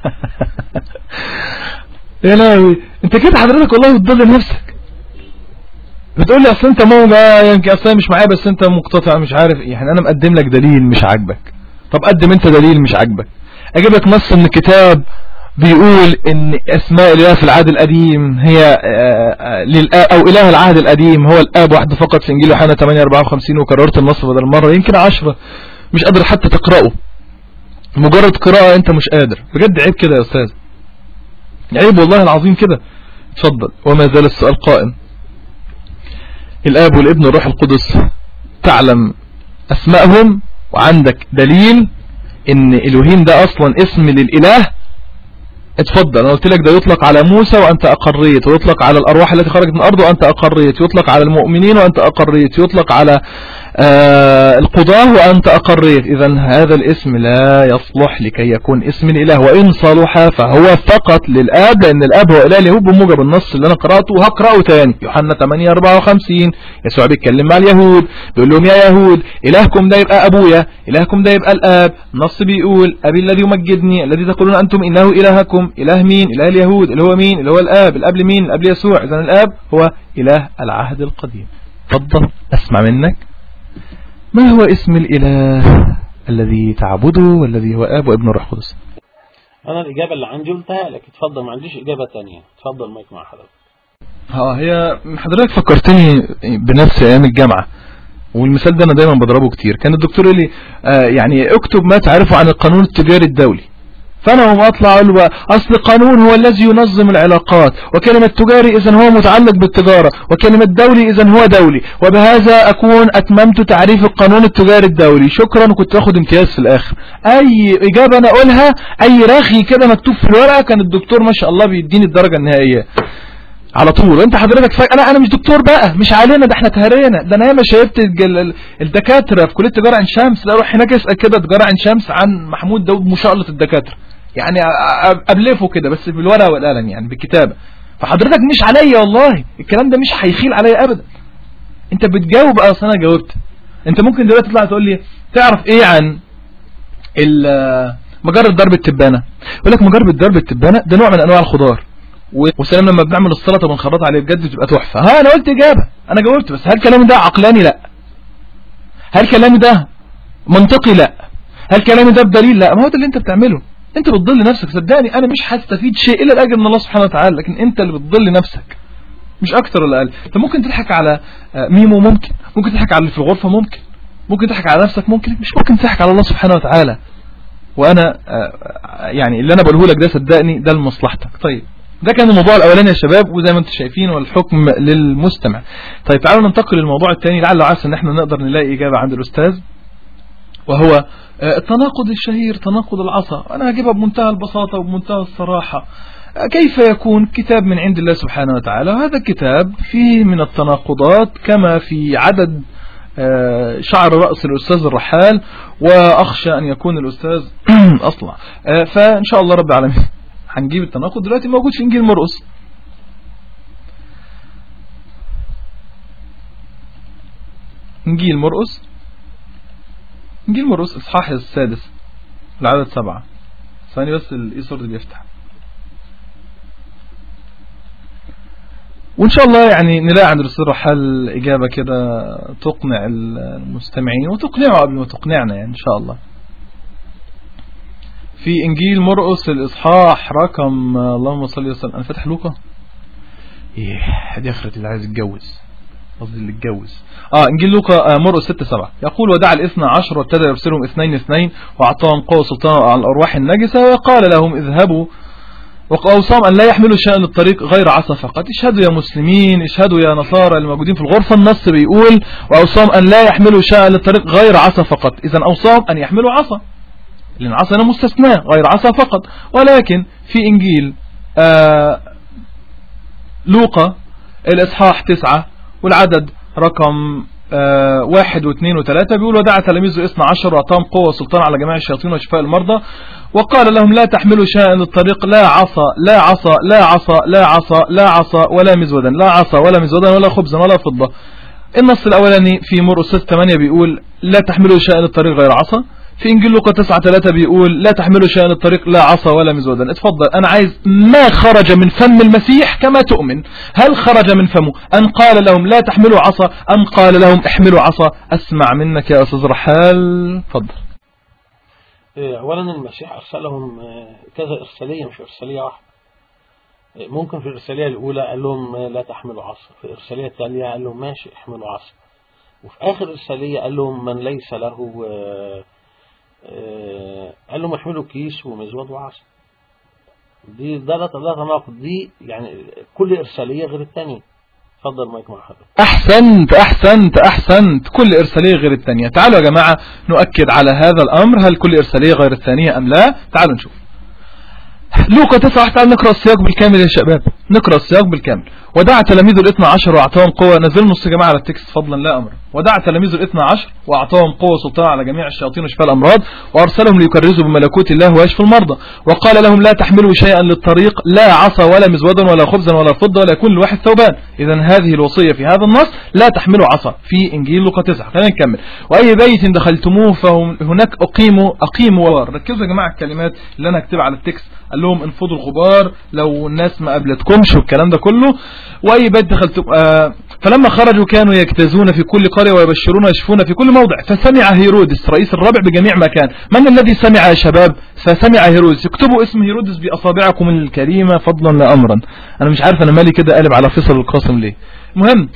يا لهوي انت كده حضرتك والله بتضل نفسك بتقول لي اصل انت موجة يمكن اصلا مش معايا بس انت مقتطع مش عارف يعني انا مقدم لك دليل مش عاجبك طب قدم انت دليل مش عاجبك اجيب لك نص من الكتاب بيقول ان اسماء الاله في العهد القديم هي للآب او اله العهد القديم هو الاب وحده فقط في انجيل يوحنا 8 54 وكررت النص بدل مره يمكن 10 مش قادر حتى تقراه مجرد قراءة انت مش قادر بجد عيب كده يا استاذ عيب والله العظيم كده اتفضل وما زال السؤال قائم الاب والابن والروح القدس تعلم اسمائهم وعندك دليل ان الوهيم ده اصلا اسم للاله اتفضل انا قلت لك ده يطلق على موسى وانت اقريت ويطلق على الارواح التي خرجت من الارض وانت اقريت يطلق على المؤمنين وانت اقريت يطلق على آه القضاة وانت اقريت اذا هذا الاسم لا يصلح لكي يكون اسم الاله وان صلح فهو فقط للاب لان الاب هو اله اليهود بموجب النص اللي انا قراته وهقراه تاني يوحنا 8 54 يسوع بيتكلم مع اليهود بيقول لهم يا يهود الهكم ده يبقى ابويا الهكم ده يبقى الاب النص بيقول ابي الذي يمجدني الذي تقولون انتم انه الهكم اله مين اله اليهود اللي هو مين اللي هو الاب الاب لمين الاب ليسوع اذا الاب هو اله العهد القديم تفضل اسمع منك ما هو اسم الاله الذي تعبده والذي هو اب وابن الروح القدس انا الاجابه اللي عندي قلتها لك اتفضل ما عنديش اجابه ثانيه اتفضل مايك مع حضرتك اه هي حضرتك فكرتني بنفسي ايام الجامعه والمثال ده انا دايما بضربه كتير كان الدكتور يقول لي آه يعني اكتب ما تعرفه عن القانون التجاري الدولي فانا هم اطلع اقول له اصل القانون هو الذي ينظم العلاقات وكلمة تجاري اذا هو متعلق بالتجارة وكلمة دولي اذا هو دولي وبهذا اكون اتممت تعريف القانون التجاري الدولي شكرا وكنت واخد امتياز في الاخر اي اجابة انا اقولها اي رغي كده مكتوب في الورقة كان الدكتور ما شاء الله بيديني الدرجة النهائية على طول انت حضرتك فاكر لا انا مش دكتور بقى مش علينا ده احنا تهرينا ده انا ياما شايفت الدكاتره في كليه تجاره عين شمس لا روح هناك اسال كده تجاره عين شمس عن محمود داود مشاءله الدكاتره يعني ابلفه كده بس بالورقه والقلم يعني بالكتابه فحضرتك مش عليا والله الكلام ده مش هيخيل عليا ابدا انت بتجاوب اصل انا جاوبت انت ممكن دلوقتي تطلع تقول لي تعرف ايه عن مجرة ضرب التبانه يقول لك مجرة ضرب التبانه ده نوع من انواع الخضار وسلام لما بنعمل السلطه بنخرطها عليه بجد بتبقى تحفه ها انا قلت اجابه انا جاوبت بس هل كلامي ده عقلاني لا هل كلامي ده منطقي لا هل كلامي ده بدليل لا ما هو ده اللي انت بتعمله انت بتضل نفسك صدقني انا مش هستفيد شيء الا الاجر من الله سبحانه وتعالى لكن انت اللي بتضل نفسك مش اكتر ولا اقل انت ممكن تضحك على ميمو ممكن ممكن تضحك على اللي في الغرفه ممكن ممكن تضحك على نفسك ممكن مش ممكن تضحك على الله سبحانه وتعالى وانا آه، يعني اللي انا بقوله لك ده صدقني ده لمصلحتك طيب ده كان الموضوع الاولاني يا شباب وزي ما انتم شايفين والحكم للمستمع طيب تعالوا ننتقل للموضوع الثاني لعل عسى ان احنا نقدر نلاقي اجابه عند الاستاذ وهو آه، التناقض الشهير تناقض العصا انا هجيبها بمنتهى البساطه وبمنتهى الصراحه آه، كيف يكون كتاب من عند الله سبحانه وتعالى هذا الكتاب فيه من التناقضات كما في عدد آه، شعر رأس الأستاذ الرحال وأخشى أن يكون الأستاذ أصلع آه، فإن شاء الله رب العالمين هنجيب التناقض دلوقتي موجود في إنجيل مرقس إنجيل مرقس إنجيل مرقس إصحاح السادس العدد سبعة ثاني بس الإيسور اللي بيفتح وإن شاء الله يعني نلاقي عند الأستاذ رحال إجابة كده تقنع المستمعين وتقنعه قبل ما تقنعنا يعني إن شاء الله في إنجيل مرقس الإصحاح رقم اللهم صل وسلم أنا فاتح لوقا إيه دي آخرة اللي عايز يتجوز قصدي اللي اتجوز اه انجيل لوقا آه مرقس 6 7 يقول ودعا الاثنى عشر وابتدى يرسلهم اثنين اثنين واعطاهم قوه سلطان على الارواح النجسه وقال لهم اذهبوا وأوصاهم أن لا يحملوا شأن الطريق غير عصا فقط اشهدوا يا مسلمين اشهدوا يا نصارى الموجودين في الغرفة النص بيقول وأوصاهم أن لا يحملوا شأن الطريق غير عصا فقط إذا أوصاهم أن يحملوا عصا لأن عصا هنا مستثناء غير عصا فقط ولكن في إنجيل آه لوقا الإصحاح تسعة والعدد رقم آه واحد واثنين وثلاثة بيقول ودعا تلاميذه اثنى عشر وأعطاهم قوة وسلطان على جميع الشياطين وشفاء المرضى وقال لهم لا تحملوا شيئا للطريق لا عصا لا عصا لا عصا لا عصا لا عصا ولا مزودا لا عصا ولا مزودا ولا خبزا ولا فضة النص الأولاني في مرقس 8 بيقول لا تحملوا شيئا للطريق غير عصا في انجيل لوقا 9 3 بيقول لا تحملوا شيئا للطريق لا عصا ولا مزودا اتفضل انا عايز ما خرج من فم المسيح كما تؤمن هل خرج من فمه ان قال لهم لا تحملوا عصا ام قال لهم احملوا عصا اسمع منك يا استاذ رحال اتفضل إيه، أولا المسيح أرسلهم آه، كذا إرسالية مش إرسالية واحدة إيه، ممكن في الإرسالية الأولى قال لهم آه، لا تحملوا عصا في الإرسالية الثانية قال لهم ماشي احملوا عصا وفي آخر الإرسالية قال لهم من ليس له آه، آه، قال لهم احملوا كيس ومزود وعصا دي ده ده ده تناقض دي يعني كل إرسالية غير الثانية اتفضل مايك مع حضرتك احسنت احسنت احسنت كل ارسالية غير الثانية تعالوا يا جماعة نؤكد على هذا الامر هل كل ارسالية غير الثانية ام لا تعالوا نشوف لوقا 9 تعال نقرأ السياق بالكامل يا شباب نقرأ السياق بالكامل ودعا تلاميذ الاثنى عشر وأعطاهم قوة نزل نص يا جماعة على التكست فضلا لا أمر ودعا تلاميذ الاثنى عشر وأعطاهم قوة سلطان على جميع الشياطين وشفاء الأمراض وأرسلهم ليكرزوا بملكوت الله ويشفوا المرضى وقال لهم لا تحملوا شيئا للطريق لا عصا ولا مزودا ولا خبزا ولا فضة ولا يكون لواحد ثوبان إذا هذه الوصية في هذا النص لا تحملوا عصا في إنجيل لوقا 9 خلينا نكمل وأي بيت دخلتموه فهناك أقيموا أقيموا وار ركزوا يا جماعة الكلمات اللي أنا هكتبها على التكست قال لهم انفضوا الغبار لو الناس ما قابلتكمش والكلام ده كله واي بيت دخلتم آه فلما خرجوا كانوا يجتازون في كل قرية ويبشرون ويشفون في كل موضع فسمع هيرودس رئيس الرابع بجميع مكان من الذي سمع يا شباب فسمع هيرودس اكتبوا اسم هيرودس بأصابعكم الكريمة فضلا لأمرا انا مش عارف انا مالي كده قالب على فيصل القاسم ليه المهم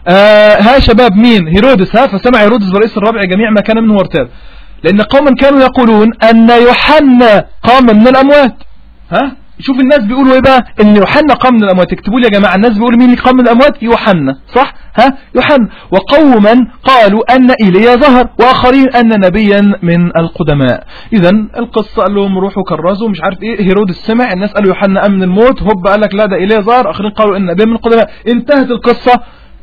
آه ها شباب مين هيرودس ها فسمع هيرودس برئيس الرابع جميع ما كان منه وارتاب لأن قوما كانوا يقولون أن يوحنا قام من الأموات ها شوف الناس بيقولوا ايه بقى ان يوحنا قام من الاموات اكتبوا لي يا جماعه الناس بيقولوا مين اللي قام من الاموات يوحنا صح ها يوحنا وقوما قالوا ان ايليا ظهر واخرين ان نبيا من القدماء اذا القصه قال لهم روحوا كرزوا مش عارف ايه هيرودس سمع الناس قالوا يوحنا قام من الموت هوب قال لك لا ده ايليا ظهر اخرين قالوا ان نبي من القدماء انتهت القصه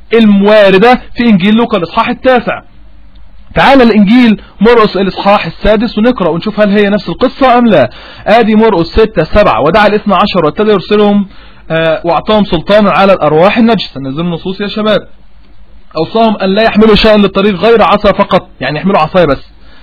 الموارده في انجيل لوقا الاصحاح التاسع تعال الانجيل مرقس الاصحاح السادس ونقرا ونشوف هل هي نفس القصه ام لا ادي مرقس 6 7 ودعا الاثنى عشر وابتدى يرسلهم آه واعطاهم سلطانا على الارواح النجسه نزل النصوص يا شباب اوصاهم ان لا يحملوا شيئا للطريق غير عصا فقط يعني يحملوا عصايه بس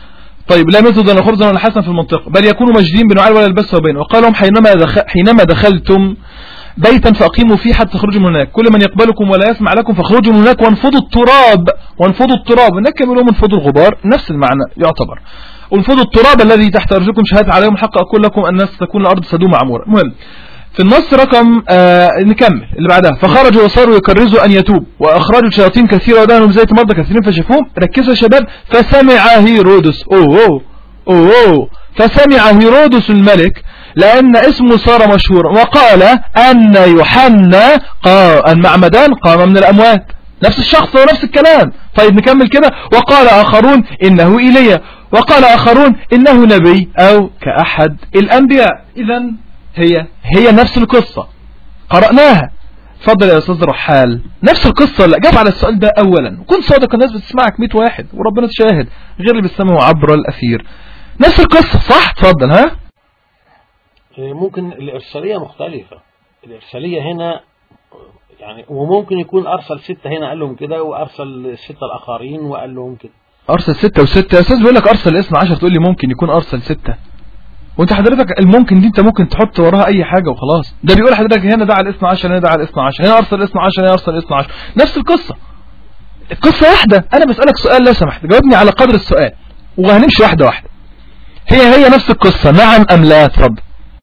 طيب لا مزد ولا خبزا ولا حسنا في المنطقه بل يكونوا مجدين بنوعين ولا يلبسوا بين وقال لهم حينما دخل حينما دخلتم بيتا فأقيموا فيه حتى تخرجوا من هناك كل من يقبلكم ولا يسمع لكم فاخرجوا من هناك وانفضوا التراب وانفضوا التراب هناك كانوا لهم انفضوا الغبار نفس المعنى يعتبر وانفضوا التراب الذي تحت أرجلكم شهادة عليهم الحق أقول لكم أن الناس تكون الأرض سدوم عمورة المهم في النص رقم آه نكمل اللي بعدها فخرجوا وصاروا يكرزوا أن يتوب وأخرجوا شياطين كثيرة ودانهم زيت مرضى كثيرين فشافوهم ركزوا يا شباب فسمع هيرودس أوه أوه أوه فسمع هيرودس الملك لأن اسمه صار مشهورا وقال أن يوحنا قا- المعمدان قام من الأموات نفس الشخص هو نفس الكلام طيب نكمل كده وقال آخرون إنه إيليا وقال آخرون إنه نبي أو كأحد الأنبياء إذا هي هي نفس القصة قرأناها اتفضل يا أستاذ رحال نفس القصة اللي جاب على السؤال ده أولا كن صادق الناس بتسمعك 100 واحد وربنا تشاهد غير اللي بيسمعوا عبر الأثير نفس القصة صح اتفضل ها إيه، ممكن الإرسالية مختلفة الإرسالية هنا يعني وممكن يكون أرسل ستة هنا قال لهم كده وأرسل ستة الآخرين وقال لهم كده أرسل ستة وستة يا أستاذ بيقول لك أرسل الاثنى عشر تقول لي ممكن يكون أرسل ستة وانت حضرتك الممكن دي انت ممكن تحط وراها اي حاجة وخلاص ده بيقول حضرتك هنا ده على الاثنى عشر هنا ده على الاثنى عشر هنا أرسل الاثنى عشر هنا أرسل الاثنى عشر نفس القصة القصة واحدة أنا بسألك سؤال لو سمحت جاوبني على قدر السؤال وهنمشي واحدة واحدة هي هي نفس القصة نعم أم لا اتفضل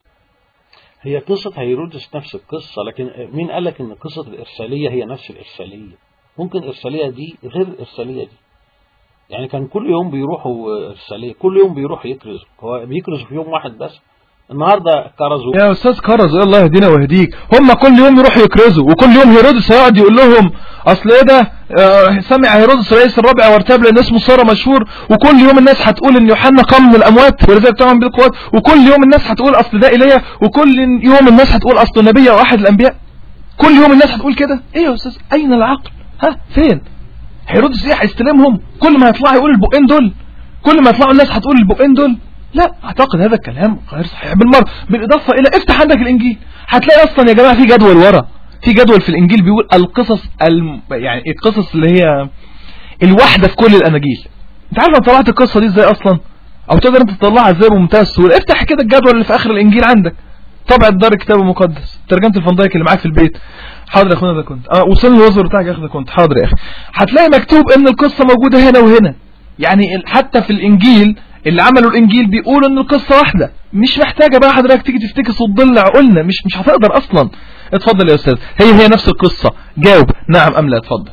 هي قصة هيرودس نفس القصة لكن مين قال لك إن قصة الإرسالية هي نفس الإرسالية ممكن الإرسالية دي غير الإرسالية دي يعني كان كل يوم بيروحوا إرسالية كل يوم بيروحوا يكرزوا هو بيكرزوا في يوم واحد بس النهاردة كرزوا يا استاذ كرز الله يهدينا ويهديك هم كل يوم يروحوا يكرزوا وكل يوم هيرودس هيقعد يقول لهم اصل ايه ده آه، سمع هيرودس رئيس الرابع وارتاب لان اسمه صار مشهور وكل يوم الناس هتقول ان يوحنا قام من الاموات ولذلك طبعا بالقوات وكل يوم الناس هتقول اصل ده ايليا وكل يوم الناس هتقول اصل نبي او احد الانبياء كل يوم الناس هتقول كده ايه يا استاذ اين العقل ها فين هيرودس ايه هيستلمهم كل ما يطلع يقول البقين دول كل ما يطلعوا الناس هتقول البقين دول لا اعتقد هذا الكلام غير صحيح بالمره بالاضافه الى افتح عندك الانجيل هتلاقي اصلا يا جماعه في جدول ورا في جدول في الانجيل بيقول القصص الم... يعني القصص اللي هي الواحده في كل الاناجيل انت عارف انا طلعت القصه دي ازاي اصلا او تقدر انت تطلعها ازاي بمنتهى السهوله افتح كده الجدول اللي في اخر الانجيل عندك طبعة دار الكتاب المقدس ترجمة الفندايك اللي معاك في البيت حاضر يا اخونا ده كنت اه وصلني الوزر بتاعك يا اخي ده كنت حاضر يا اخي هتلاقي مكتوب ان القصة موجودة هنا وهنا يعني ال- حتى في الانجيل اللي عملوا الانجيل بيقولوا ان القصة واحدة مش محتاجة بقى حضرتك تيجي تفتكس وتضل عقولنا مش مش هتقدر اصلا اتفضل يا استاذ هي هي نفس القصة جاوب نعم ام لا اتفضل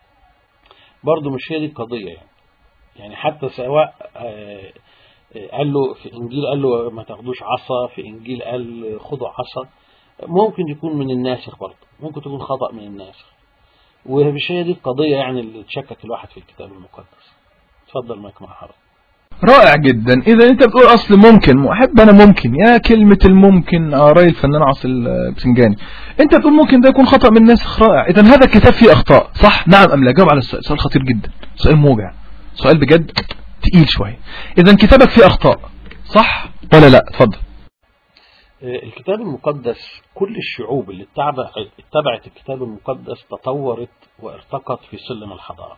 برضه مش هي دي القضية يعني يعني حتى سواء آه، آه، قال له في إنجيل قال له ما تاخدوش عصا في إنجيل قال خدوا عصا ممكن يكون من الناسخ برضه ممكن تكون خطأ من الناسخ ومش هي دي القضية يعني اللي تشكك الواحد في الكتاب المقدس اتفضل معك مع حضرتك رائع جدا اذا انت بتقول اصل ممكن احب انا ممكن يا كلمة الممكن اه راي الفنان عاصي البسنجاني انت بتقول ممكن ده يكون خطأ من الناس رائع اذا هذا الكتاب فيه اخطاء صح نعم ام لا جاوب على السؤال سؤال خطير جدا سؤال موجع سؤال بجد تقيل شوية اذا كتابك فيه اخطاء صح ولا لا اتفضل آه، الكتاب المقدس كل الشعوب اللي اتبعت اتبعت الكتاب المقدس تطورت وارتقت في سلم الحضارة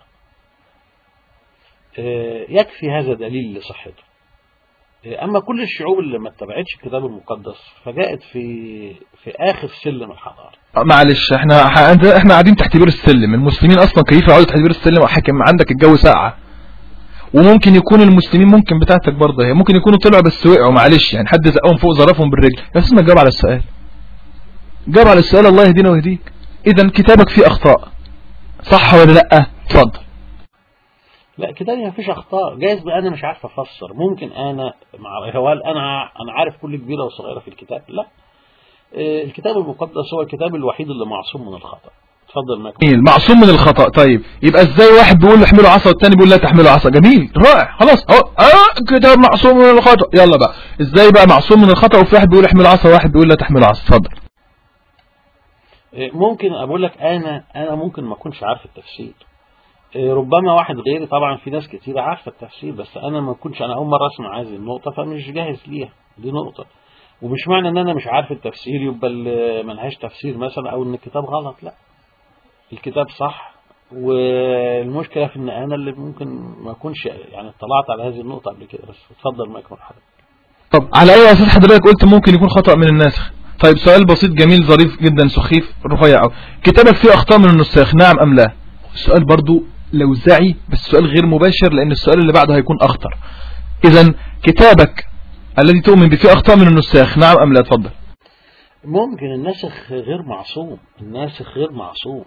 آه، يكفي هذا دليل لصحته آه، أما كل الشعوب اللي ما اتبعتش الكتاب المقدس فجاءت في في آخر سلم الحضارة آه، معلش احنا ح- احنا قاعدين تحت بير السلم المسلمين اصلا كيف يقعدوا تحت بير السلم وحكم عندك الجو ساقعه وممكن يكون المسلمين ممكن بتاعتك برضه هي ممكن يكونوا طلعوا بس وقعوا معلش يعني حد زقهم فوق ظرفهم بالرجل يا استاذ ما تجاوب على السؤال جاوب على السؤال الله يهدينا ويهديك اذا كتابك فيه اخطاء صح ولا لا اتفضل لا كتابي ما فيش أخطاء جايز بقى أنا مش عارف أفسر ممكن أنا مع هو أنا أنا عارف كل كبيرة وصغيرة في الكتاب لا آه، الكتاب المقدس هو الكتاب الوحيد اللي معصوم من الخطأ اتفضل معك جميل معصوم من الخطأ طيب يبقى ازاي واحد بيقول له احمله عصا والتاني بيقول لا تحمله عصا جميل رائع خلاص اهو اه كتاب معصوم من الخطأ يلا بقى ازاي بقى معصوم من الخطأ وفي واحد بيقول احمله عصا وواحد بيقول لا تحمله عصا اتفضل آه، ممكن أقول لك أنا أنا ممكن ما أكونش عارف التفسير آه، ربما واحد غيري طبعا في ناس كتير عارفة التفسير بس أنا ما كنتش أنا أول مرة أسمع هذه النقطة فمش جاهز ليها دي نقطة ومش معنى ان انا مش عارف التفسير يبقى ال- ملهاش تفسير مثلا او ان الكتاب غلط لا الكتاب صح والمشكلة في ان انا اللي ممكن ما اكونش يعني اطلعت على هذه النقطة قبل كده بس اتفضل ما يكون حضرتك طب على اي اساس حضرتك قلت ممكن يكون خطأ من الناسخ طيب سؤال بسيط جميل ظريف جدا سخيف رفيع أوي كتابك فيه اخطاء من النساخ نعم ام لا السؤال برضو لوزعي بس سؤال غير مباشر لان السؤال اللي بعده هيكون اخطر اذا كتابك الذي تؤمن به فيه اخطاء من النساخ نعم ام لا اتفضل ممكن الناسخ غير معصوم الناسخ غير معصوم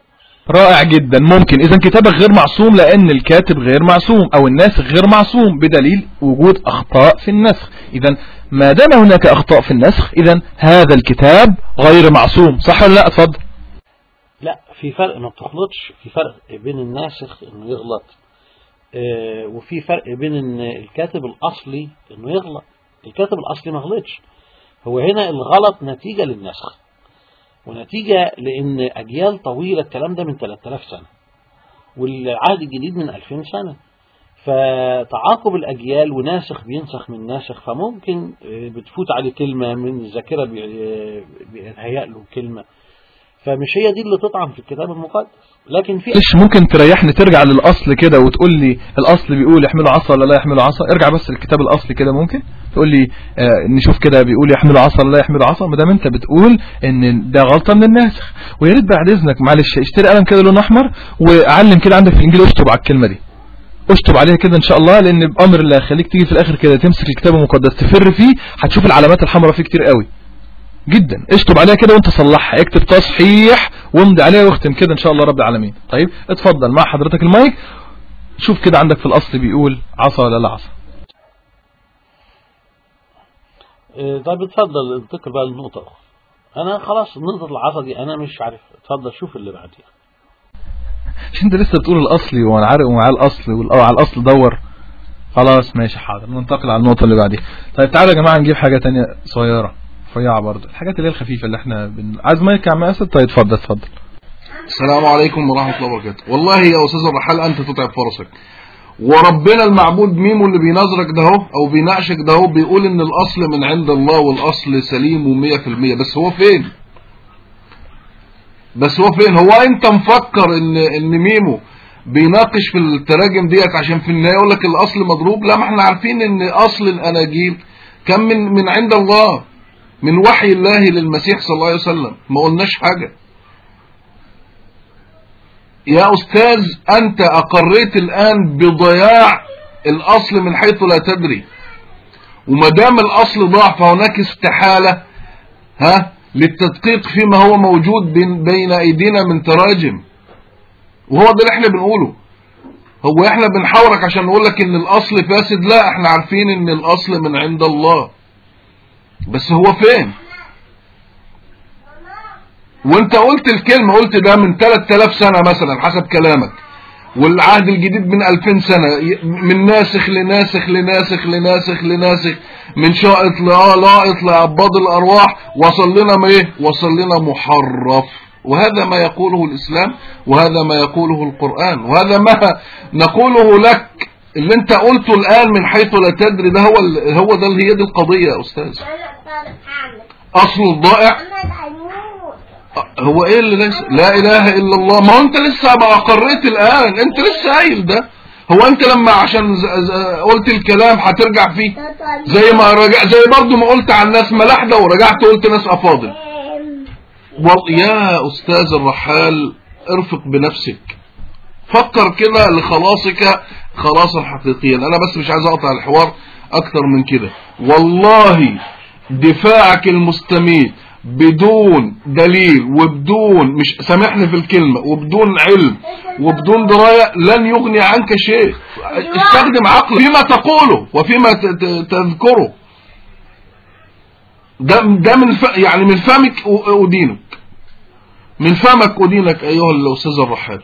رائع جدا ممكن اذا كتابك غير معصوم لان الكاتب غير معصوم او الناسخ غير معصوم بدليل وجود اخطاء في النسخ اذا ما دام هناك اخطاء في النسخ اذا هذا الكتاب غير معصوم صح ولا لا اتفضل لا في فرق ما بتخلطش في فرق بين الناسخ انه يغلط آه، وفي فرق بين ان الكاتب الاصلي انه يغلط الكاتب الاصلي ما غلطش هو هنا الغلط نتيجة للنسخ ونتيجة لان اجيال طويلة الكلام ده من 3000 سنة والعهد الجديد من 2000 سنة فتعاقب الأجيال وناسخ بينسخ من ناسخ فممكن آه، بتفوت عليه كلمة من الذاكرة بي- آه، بيتهيأ له كلمة فمش هي دي اللي تطعن في الكتاب المقدس لكن في معلش ممكن تريحني ترجع للاصل كده وتقول لي الاصل بيقول يحملوا عصا ولا لا يحملوا عصا ارجع بس للكتاب الاصلي كده ممكن تقول لي آه نشوف كده بيقول يحملوا عصا ولا لا يحملوا عصا ما دام انت بتقول ان ده غلطه من الناسخ ويا ريت بعد اذنك معلش اشتري قلم كده لون احمر وعلم كده عندك في الانجيل اشطب على الكلمه دي اشطب عليها كده ان شاء الله لان بامر الله خليك تيجي في الاخر كده تمسك الكتاب المقدس تفر فيه هتشوف العلامات الحمراء فيه كتير قوي جدا اشطب عليها كده وانت صلحها اكتب تصحيح وامضي عليها واختم كده ان شاء الله رب العالمين طيب اتفضل مع حضرتك المايك شوف كده عندك في الاصل بيقول عصا ولا لا عصا آه، طيب اتفضل انتقل بقى للنقطة أخرى أنا خلاص نقطة العصا دي أنا مش عارف اتفضل شوف اللي بعديها مش انت لسه بتقول الاصلي وانا عارف ومعاه الاصل والأو على الاصل دور خلاص ماشي حاضر ننتقل على النقطه اللي بعديها طيب تعالوا يا جماعه نجيب حاجه تانية صغيره رفيعه برضه الحاجات اللي هي الخفيفه اللي احنا بن... عايز مايك يا عم اسد طيب اتفضل اتفضل السلام عليكم ورحمة الله وبركاته والله يا أستاذ الرحال أنت تتعب فرسك وربنا المعبود ميمو اللي بينظرك ده هو أو بيناقشك ده هو بيقول إن الأصل من عند الله والأصل سليم ومية في المية بس هو فين بس هو فين هو أنت مفكر إن إن ميمو بيناقش في التراجم ديت عشان في النهاية يقول لك الأصل مضروب لا ما احنا عارفين إن أصل الأناجيل كان من من عند الله من وحي الله للمسيح صلى الله عليه وسلم ما قلناش حاجة يا أستاذ أنت أقريت الآن بضياع الأصل من حيث لا تدري وما دام الأصل ضاع فهناك استحالة ها للتدقيق فيما هو موجود بين, بين أيدينا من تراجم وهو ده اللي احنا بنقوله هو احنا بنحاورك عشان نقول لك ان الأصل فاسد لا احنا عارفين ان الأصل من عند الله بس هو فين وانت قلت الكلمة قلت ده من 3000 سنة مثلا حسب كلامك والعهد الجديد من 2000 سنة ي- من ناسخ لناسخ لناسخ لناسخ لناسخ من شائط لائط لعباد الأرواح وصل لنا ما ايه وصل لنا محرف وهذا ما يقوله الإسلام وهذا ما يقوله القرآن وهذا ما نقوله لك اللي انت قلته الآن من حيث لا تدري ده هو ال- هو ده اللي هي دي القضية يا أستاذ أصل الضائع هو ايه اللي ليس لا اله الا الله ما هو انت لسه ما اقريت الان انت لسه قايل ده هو انت لما عشان ز... ز... قلت الكلام هترجع فيه زي ما رجع زي برضو ما قلت عن ناس ملاحده ورجعت قلت ناس افاضل وال... يا استاذ الرحال ارفق بنفسك فكر كده لخلاصك خلاصا حقيقيا انا بس مش عايز اقطع الحوار اكتر من كده والله دفاعك المستميت بدون دليل وبدون مش سامحني في الكلمة وبدون علم وبدون دراية لن يغني عنك شيء استخدم عقلك فيما تقوله وفيما ت- ت- تذكره ده ده من ف... يعني من فمك أ- أدينك من فمك أدينك أيها الأستاذ الرحال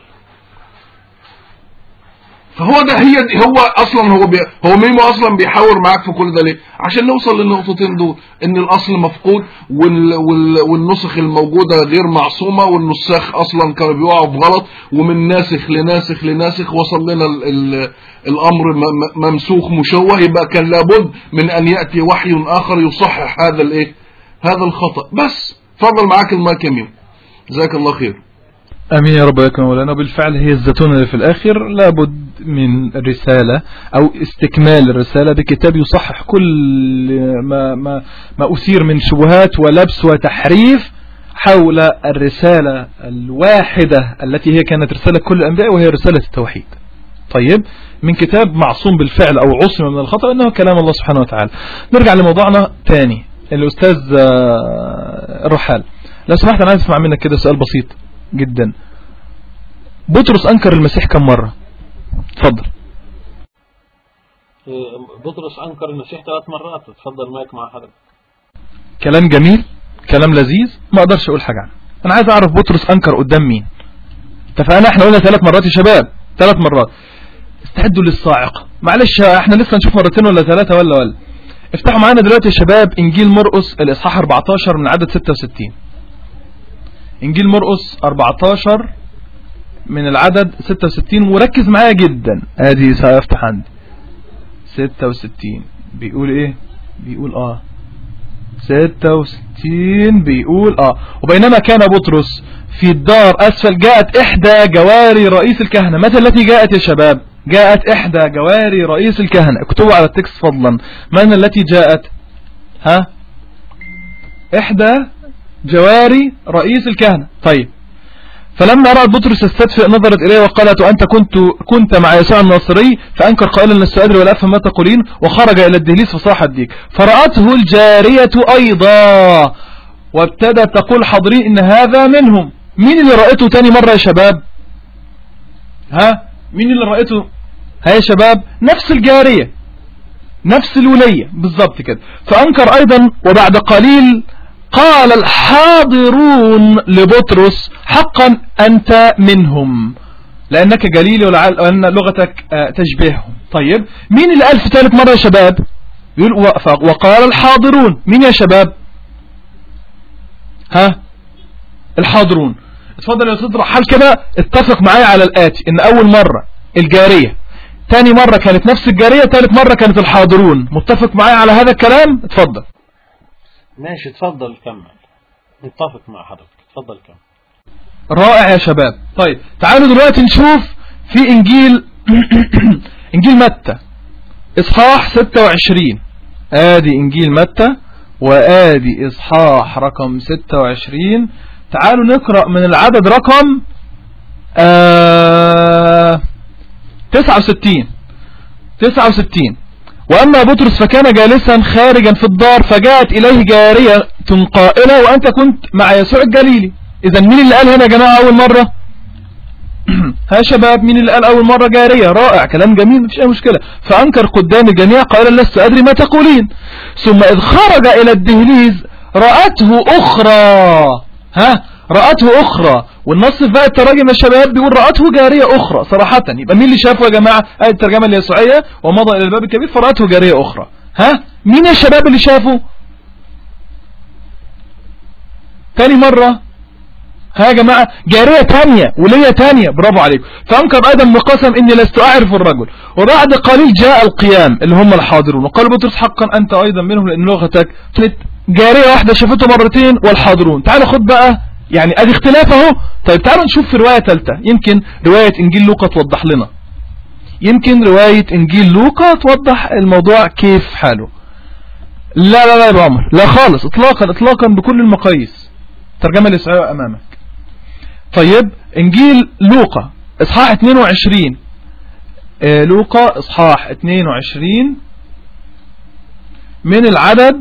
فهو ده هي دي هو اصلا هو بي هو ميمو اصلا بيحاور معاك في كل ده ليه عشان نوصل للنقطتين دول ان الاصل مفقود وال وال والنسخ الموجوده غير معصومه والنساخ اصلا كانوا بيقعوا في غلط ومن ناسخ لناسخ لناسخ وصل لنا ال ال الامر م- م- ممسوخ مشوه يبقى كان لابد من ان ياتي وحي اخر يصحح هذا الايه هذا الخطا بس فضل معاك المايك يا ميمو جزاك الله خير امين يا رب لكم مولانا بالفعل هي الزيتون اللي في الاخر لابد من رسالة او استكمال الرسالة بكتاب يصحح كل ما, ما, ما اثير من شبهات ولبس وتحريف حول الرسالة الواحدة التي هي كانت رسالة كل الانبياء وهي رسالة التوحيد طيب من كتاب معصوم بالفعل او عصم من الخطأ انه كلام الله سبحانه وتعالى نرجع لموضوعنا تاني الاستاذ آه، الرحال لو سمحت انا عايز اسمع منك كده سؤال بسيط جدا بطرس أنكر المسيح كم مرة اتفضل بطرس أنكر المسيح ثلاث مرات اتفضل مايك مع حضرتك كلام جميل كلام لذيذ ما اقدرش اقول حاجة عنه انا عايز اعرف بطرس انكر قدام مين اتفقنا احنا قلنا ثلاث مرات يا شباب ثلاث مرات استعدوا للصاعقة معلش احنا لسه نشوف مرتين ولا ثلاثة ولا ولا افتحوا معانا دلوقتي يا شباب انجيل مرقس الاصحاح 14 من عدد 66 انجيل مرقس 14 من العدد 66 وركز معايا جدا ادي سافتح عندي 66 بيقول ايه بيقول اه 66 بيقول اه وبينما كان بطرس في الدار اسفل جاءت احدى جواري رئيس الكهنة متى التي جاءت يا شباب جاءت احدى جواري رئيس الكهنة اكتبوا على التكست فضلا من التي جاءت ها احدى جواري رئيس الكهنة طيب فلما رأت بطرس يستدفئ نظرت إليه وقالت وأنت كنت كنت مع يسوع الناصري فأنكر قائلا لست أدري ولا أفهم ما تقولين وخرج إلى الدهليز فصاح الديك فرأته الجارية أيضا وابتدت تقول حاضرين إن هذا منهم مين اللي رأيته تاني مرة يا شباب ها مين اللي رأيته ها يا شباب نفس الجارية نفس الولية بالضبط كده فأنكر أيضا وبعد قليل قال الحاضرون لبطرس حقا أنت منهم لأنك جليلي ولأن لغتك تشبههم طيب مين اللي قال في ثالث مرة يا شباب يقول وقال الحاضرون مين يا شباب ها الحاضرون اتفضل يا استاذ رحال كده اتفق معايا على الآتي ان اول مرة الجارية تاني مرة كانت نفس الجارية تالت مرة كانت الحاضرون متفق معايا على هذا الكلام اتفضل ماشي اتفضل كمل متفق مع حضرتك اتفضل كمل رائع يا شباب طيب تعالوا دلوقتي نشوف في انجيل انجيل متى اصحاح 26 ادي انجيل متى وادي اصحاح رقم 26 تعالوا نقرأ من العدد رقم آه 69 69 وأما بطرس فكان جالسا خارجا في الدار فجاءت إليه جارية قائلة وأنت كنت مع يسوع الجليلي إذا مين اللي قال هنا يا جماعة أول مرة ها شباب مين اللي قال أول مرة جارية رائع كلام جميل مفيش أي مشكلة فأنكر قدام الجميع قال لست أدري ما تقولين ثم إذ خرج إلى الدهليز رأته أخرى ها رأته أخرى والنص في بقى التراجم يا شباب بيقول رأته جارية أخرى صراحة يبقى مين اللي شافه يا جماعة آية الترجمة اليسوعية ومضى إلى الباب الكبير فرأته جارية أخرى ها مين يا شباب اللي شافه تاني مرة ها يا جماعة جارية تانية ولية تانية برافو عليكم فأنكر أيضا بقسم إني لست أعرف الرجل وبعد قليل جاء القيام اللي هم الحاضرون وقال بطرس حقا أنت أيضا منهم لأن لغتك جارية واحدة شافته مرتين والحاضرون تعالوا خد بقى يعني ادي اختلاف اهو طيب تعالوا نشوف في رواية ثالثه يمكن رواية انجيل لوقا توضح لنا يمكن رواية انجيل لوقا توضح الموضوع كيف حاله لا لا لا يا عمر لا خالص اطلاقا اطلاقا بكل المقاييس ترجمة الاسعاء امامك طيب انجيل لوقا اصحاح 22 اه لوقا اصحاح 22 من العدد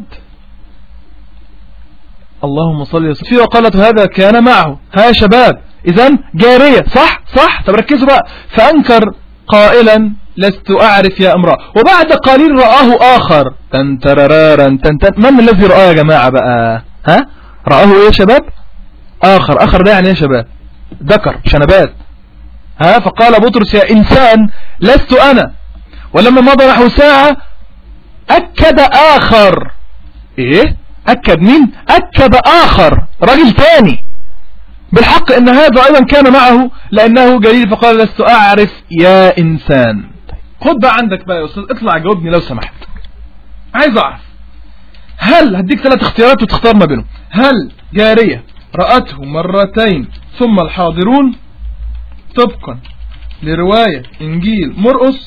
اللهم صل وسلم فيه وقالت هذا كان معه ها يا شباب اذا جارية صح صح طب ركزوا بقى فانكر قائلا لست اعرف يا امرأة وبعد قليل رآه اخر تنتررارا تنتن من الذي رآه يا جماعة بقى ها رآه ايه يا شباب اخر اخر ده يعني يا شباب ذكر شنبات ها فقال بطرس يا انسان لست انا ولما مضى نحو ساعة اكد اخر ايه أكد مين أكد آخر رجل تاني بالحق ان هذا ايضا كان معه لانه جليل فقال لست اعرف يا انسان خد بقى عندك بقى يا استاذ اطلع جاوبني لو سمحت عايز اعرف هل هديك ثلاث اختيارات وتختار ما بينهم هل جارية رأته مرتين ثم الحاضرون طبقا لرواية انجيل مرقس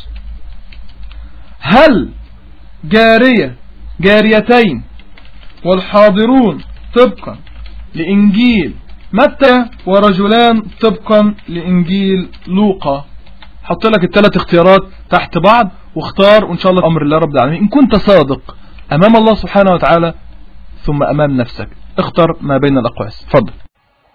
هل جارية جاريتين والحاضرون طبقا لإنجيل متى ورجلان طبقا لإنجيل لوقا حط لك الثلاث اختيارات تحت بعض واختار وإن شاء الله أمر الله رب العالمين إن كنت صادق أمام الله سبحانه وتعالى ثم أمام نفسك اختر ما بين الأقواس فضل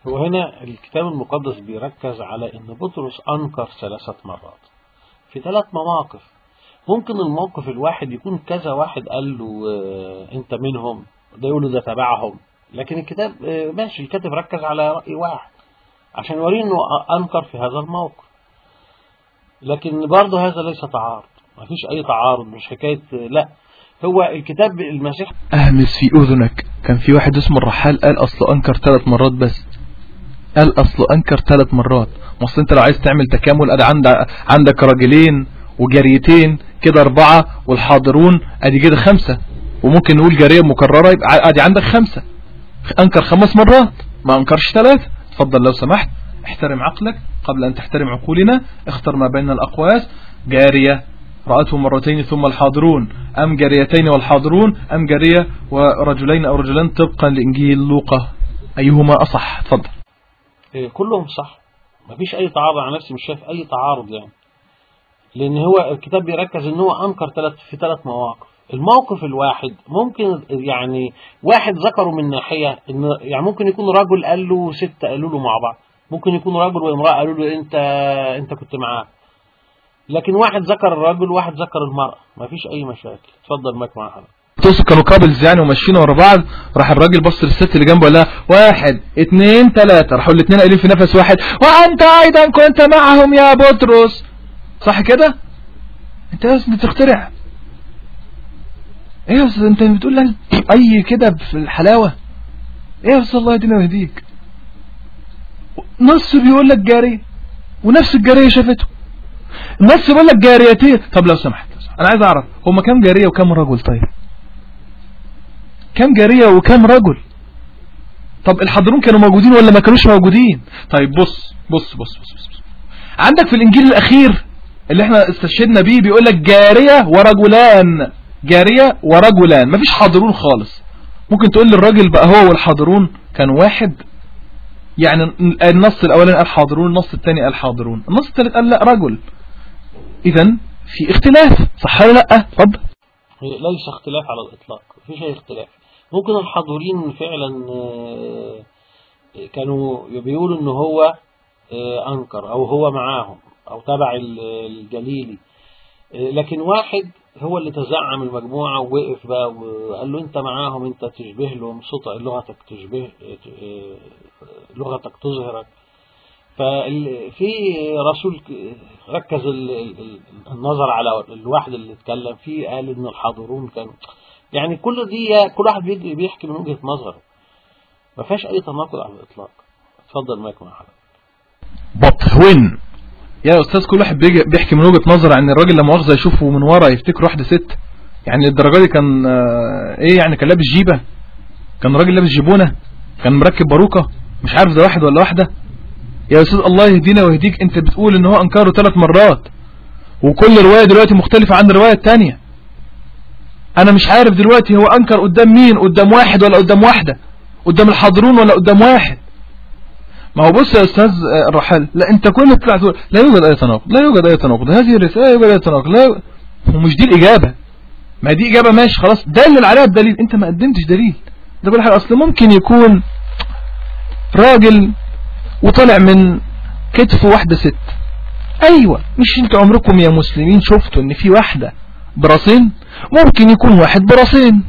هو هنا الكتاب المقدس بيركز على ان بطرس انكر ثلاثة مرات في ثلاث مواقف ممكن الموقف الواحد يكون كذا واحد قال له آه، انت منهم ده يقول له ده تبعهم لكن الكتاب آه، ماشي الكاتب ركز على رأي واحد عشان يوريه انه انكر في هذا الموقف لكن برضه هذا ليس تعارض ما فيش اي تعارض مش حكاية آه، لا هو الكتاب المسيح اهمس في اذنك كان في واحد اسمه الرحال قال اصله انكر ثلاث مرات بس قال اصله انكر ثلاث مرات ما اصل انت لو عايز تعمل تكامل ادي عندك عندك راجلين وجاريتين كده اربعة والحاضرون ادي كده خمسة وممكن نقول جارية مكررة يبقى ادي عندك خمسة انكر خمس مرات ما انكرش ثلاثة اتفضل لو سمحت احترم عقلك قبل ان تحترم عقولنا اختر ما بين الاقواس جارية رأته مرتين ثم الحاضرون أم جاريتين والحاضرون أم جارية ورجلين أو رجلان طبقا لإنجيل لوقا أيهما أصح تفضل آه، كلهم صح ما فيش اي تعارض على نفسي مش شايف اي تعارض يعني لان هو الكتاب بيركز ان هو انكر ثلاث في ثلاث مواقف الموقف الواحد ممكن يعني واحد ذكره من ناحية ان يعني ممكن يكون رجل قال له ست قالوا له مع بعض ممكن يكون رجل وامرأة قالوا له انت انت كنت معاه لكن واحد ذكر الرجل وواحد ذكر المرأة ما فيش اي مشاكل اتفضل مايك مع حضرتك توصل كانوا كابلز يعني وماشيين ورا بعض راح الراجل بص للست اللي جنبه قال لها واحد اتنين تلاتة راحوا الاتنين قايلين في نفس واحد وانت ايضا كنت معهم يا بطرس صح كده انت بس بتخترع ايه يا استاذ انت بتقول لك اي كده في الحلاوة ايه يا استاذ الله يهدينا ويهديك نص بيقول لك جارية ونفس الجارية شافته نص بيقول لك جاريتين طب لو سمحت لو سمحت. انا عايز اعرف هما كام جارية وكام رجل طيب كام جارية وكام رجل طب الحاضرون كانوا موجودين ولا ما كانوش موجودين طيب بص بص بص بص, بص. عندك في الانجيل الاخير اللي احنا استشهدنا بيه بيقول لك جارية ورجلان جارية ورجلان مفيش حاضرون خالص ممكن تقول لي الراجل بقى هو والحاضرون كان واحد يعني النص الاولاني قال حاضرون النص الثاني قال حاضرون النص الثالث قال لا رجل اذا في اختلاف صح ولا لا اتفضل هي ليس اختلاف على الإطلاق مفيش أي اختلاف ممكن الحاضرين فعلا آه، كانوا بيقولوا إن هو آه، أنكر أو هو معاهم أو تبع ال- الجليلي آه، لكن واحد هو اللي تزعم المجموعة ووقف بقى وقال له أنت معاهم أنت تشبه لهم صوت لغتك تشبه آه، لغتك تظهرك ففي رسول ك- ركز ال- ال- النظر على الواحد اللي اتكلم فيه قال ان الحاضرون كانوا يعني كل دي كل واحد بيجي- بيحكي من وجهة نظره ما فيهاش اي تناقض على الاطلاق اتفضل مايك مع حضرتك بطهون يا استاذ كل واحد بيجي بيحكي من وجهة نظر عن الراجل لما مؤاخذه يشوفه من ورا يفتكر واحده ست يعني الدرجه دي كان آه، ايه يعني كان لابس جيبه كان راجل لابس جيبونه كان مركب باروكه مش عارف ده واحد ولا واحده يا استاذ الله يهدينا ويهديك انت بتقول ان هو انكره ثلاث مرات وكل روايه دلوقتي مختلفه عن الروايه الثانيه انا مش عارف دلوقتي هو انكر قدام مين قدام واحد ولا قدام واحده قدام الحاضرون ولا قدام واحد ما هو بص يا استاذ آه، الرحال لا انت كل تطلع تقول لا يوجد اي تناقض لا يوجد اي تناقض هذه الرساله لا يوجد اي تناقض لا يوجد. ومش دي الاجابه ما دي اجابه ماشي خلاص دلل عليها الدليل انت ما قدمتش دليل ده بالحال اصل ممكن يكون راجل وطلع من كتف واحده ست ايوه مش انتوا عمركم يا مسلمين شفتوا ان في واحده براسين ممكن يكون واحد براسين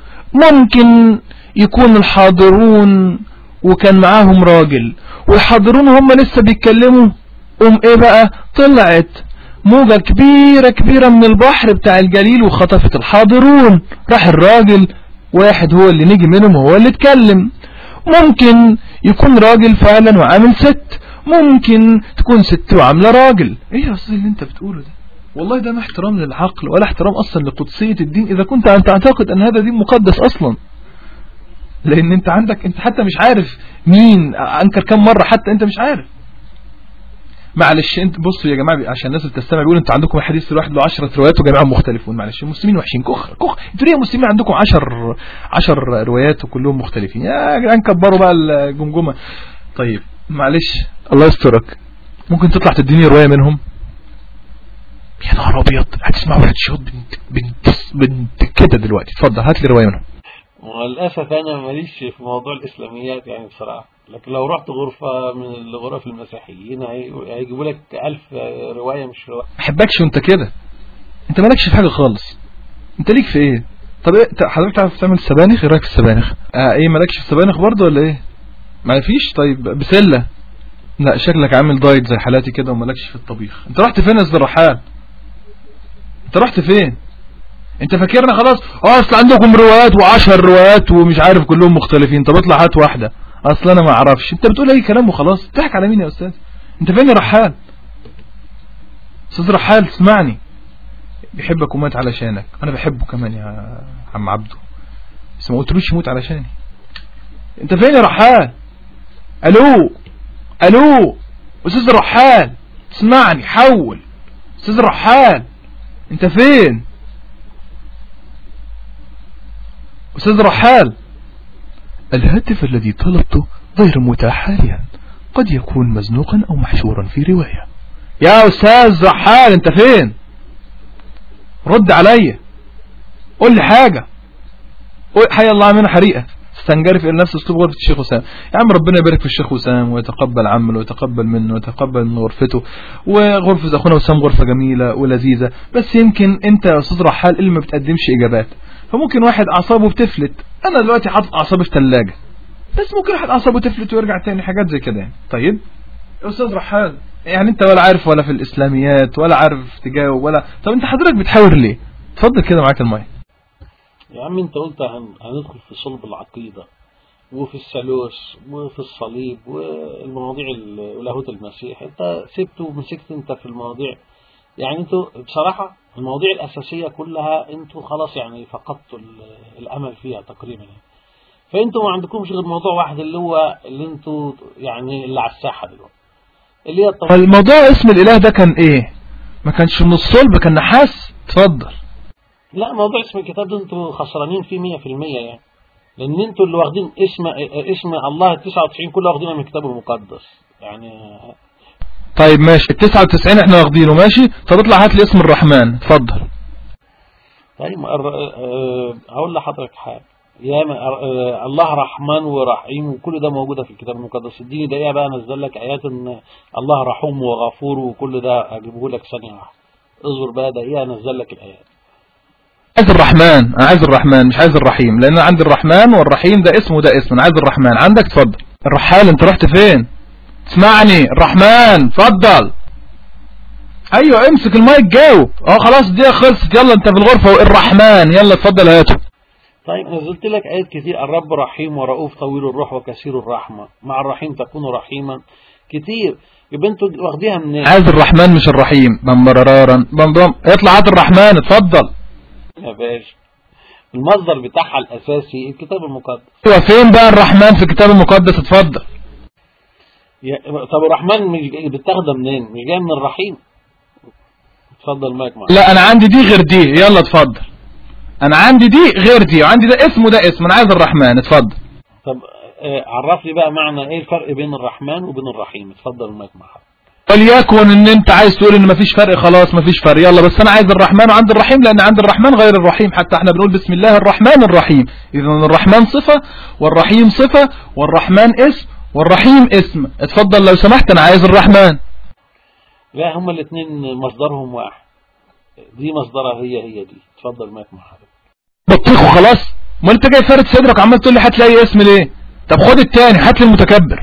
ممكن يكون الحاضرون وكان معاهم راجل والحاضرون هم لسه بيتكلموا قوم ايه بقى طلعت موجة كبيرة كبيرة من البحر بتاع الجليل وخطفت الحاضرون راح الراجل واحد هو اللي نجي منهم هو اللي اتكلم ممكن يكون راجل فعلا وعامل ست ممكن تكون ست وعاملة راجل ايه يا استاذ اللي انت بتقوله ده والله ده ما احترام للعقل ولا احترام اصلا لقدسية الدين اذا كنت انت تعتقد ان هذا دين مقدس اصلا لان انت عندك انت حتى مش عارف مين انكر كم مرة حتى انت مش عارف معلش انت بصوا يا جماعه عشان الناس اللي بتستمع بيقول انتوا عندكم الحديث الواحد له 10 روايات وجميعهم مختلفون معلش المسلمين وحشين كخ كخ انتوا ليه يا مسلمين عندكم 10 10 روايات وكلهم مختلفين يا جدعان كبروا بقى الجمجمه طيب معلش الله يسترك ممكن تطلع تديني روايه منهم يا نهار ابيض هتسمع واحد شوط بنت بنت بنت كده دلوقتي اتفضل هات لي روايه منهم وللأسف أنا ماليش في موضوع الإسلاميات يعني بصراحة لكن لو رحت غرفة من الغرف المسيحيين هي- هيجيبوا لك ألف رواية مش رواية ما احبكش وانت كده انت مالكش في حاجه خالص انت ليك في ايه طب ايه ت- حضرتك تعرف تعمل سبانخ ايه رايك في السبانخ آه ايه مالكش في السبانخ برضه ولا ايه ما فيش طيب بسله لا شكلك عامل دايت زي حالاتي كده ومالكش في الطبيخ انت رحت فين يا استاذ الرحال انت رحت فين انت فاكرنا خلاص اه اصل عندكم روايات وعشر روايات ومش عارف كلهم مختلفين طب اطلع هات واحده اصل انا ما اعرفش انت بتقول اي كلام وخلاص بتضحك على مين يا استاذ انت فين يا رحال استاذ رحال اسمعني بيحبك ومات علشانك انا بحبه كمان يا عم عبده بس ما قلتلوش يموت علشاني انت فين يا رحال الو الو استاذ رحال اسمعني حول استاذ رحال انت فين استاذ رحال الهاتف الذي طلبته غير متاح حاليا قد يكون مزنوقا او محشورا في رواية يا استاذ رحال انت فين رد عليا قول لي حاجة قول حي الله عمنا حريقة استنجرف الى نفس اسلوب غرفة الشيخ وسام يا عم ربنا يبارك في الشيخ وسام ويتقبل عمله ويتقبل منه ويتقبل من غرفته وغرفة اخونا وسام غرفة جميلة ولذيذة بس يمكن انت يا استاذ رحال اللي ما بتقدمش اجابات فممكن واحد اعصابه بتفلت انا دلوقتي حاطط اعصابي في ثلاجة بس ممكن واحد اعصابه تفلت ويرجع تاني حاجات زي كده يعني طيب يا استاذ رحال يعني انت ولا عارف ولا في الاسلاميات ولا عارف تجاوب ولا طب انت حضرتك بتحاور ليه اتفضل كده معاك المايك يا عم انت قلت هن- هندخل في صلب العقيدة وفي الثالوث وفي الصليب والمواضيع ال- ولاهوت المسيح انت سبت ومسكت انت في المواضيع يعني انتوا بصراحة المواضيع الأساسية كلها انتوا خلاص يعني فقدتوا ال- الأمل فيها تقريبا يعني. فانتوا ما عندكمش غير موضوع واحد اللي هو اللي انتوا يعني اللي على الساحة دلوقتي اللي هي التوحيد. الموضوع اسم الاله ده كان ايه ما كانش من الصلب كان نحاس اتفضل لا موضوع اسم الكتاب ده انتوا خسرانين فيه 100% يعني لان انتوا اللي واخدين اسم اسم الله ال 99 كله واخدينه من الكتاب المقدس يعني طيب ماشي ال 99 احنا واخدينه ماشي طب اطلع هات لي اسم الرحمن اتفضل طيب الر- آه، هقول لحضرتك حاجه يا ما آه، الله رحمن ورحيم وكل ده موجوده في الكتاب المقدس اديني دقيقه بقى انزل لك ايات ان الله رحوم وغفور وكل ده اجيبه لك ثانيه واحده اصبر بقى دقيقه انزل لك الايات عايز الرحمن انا عايز الرحمن مش عايز الرحيم لان انا عندي الرحمن والرحيم ده اسم وده اسم انا عايز الرحمن عندك اتفضل الرحال انت رحت فين اسمعني الرحمن اتفضل ايوه امسك المايك جاوب اه خلاص الدقيقه خلصت يلا انت في الغرفه الرحمن يلا اتفضل هاته طيب نزلت لك آيات كتير الرب رحيم ورؤوف طويل الروح وكثير الرحمة مع الرحيم تكون رحيما كتير يبقى انتوا واخديها منين عايز الرحمن مش الرحيم بمبررارا بم بم اطلع هات الرحمن اتفضل يا باشا المصدر بتاعها الأساسي الكتاب المقدس ايوه فين بقى الرحمن في الكتاب المقدس اتفضل يا- طب الرحمن مش جاي- بتاخده منين مش جاي من الرحيم اتفضل مايك معاك لا انا عندي دي غير دي يلا اتفضل انا عندي دي غير دي وعندي ده اسم وده اسم انا عايز الرحمن اتفضل طب آه، عرف لي بقى معنى ايه الفرق بين الرحمن وبين الرحيم اتفضل المايك معاك وليكن ان انت عايز تقول ان مفيش فرق خلاص مفيش فرق يلا بس انا عايز الرحمن وعند الرحيم لان عند الرحمن غير الرحيم حتى احنا بنقول بسم الله الرحمن الرحيم اذا الرحمن صفة والرحيم صفة والرحمن اسم والرحيم اسم اتفضل لو سمحت انا عايز الرحمن لا هما الاثنين مصدرهم واحد دي مصدرها هي هي دي اتفضل المايك معاك بطيخ وخلاص ما انت جاي فارد صدرك وعمال تقول لي هات لي اي اسم ليه طب خد التاني هات لي المتكبر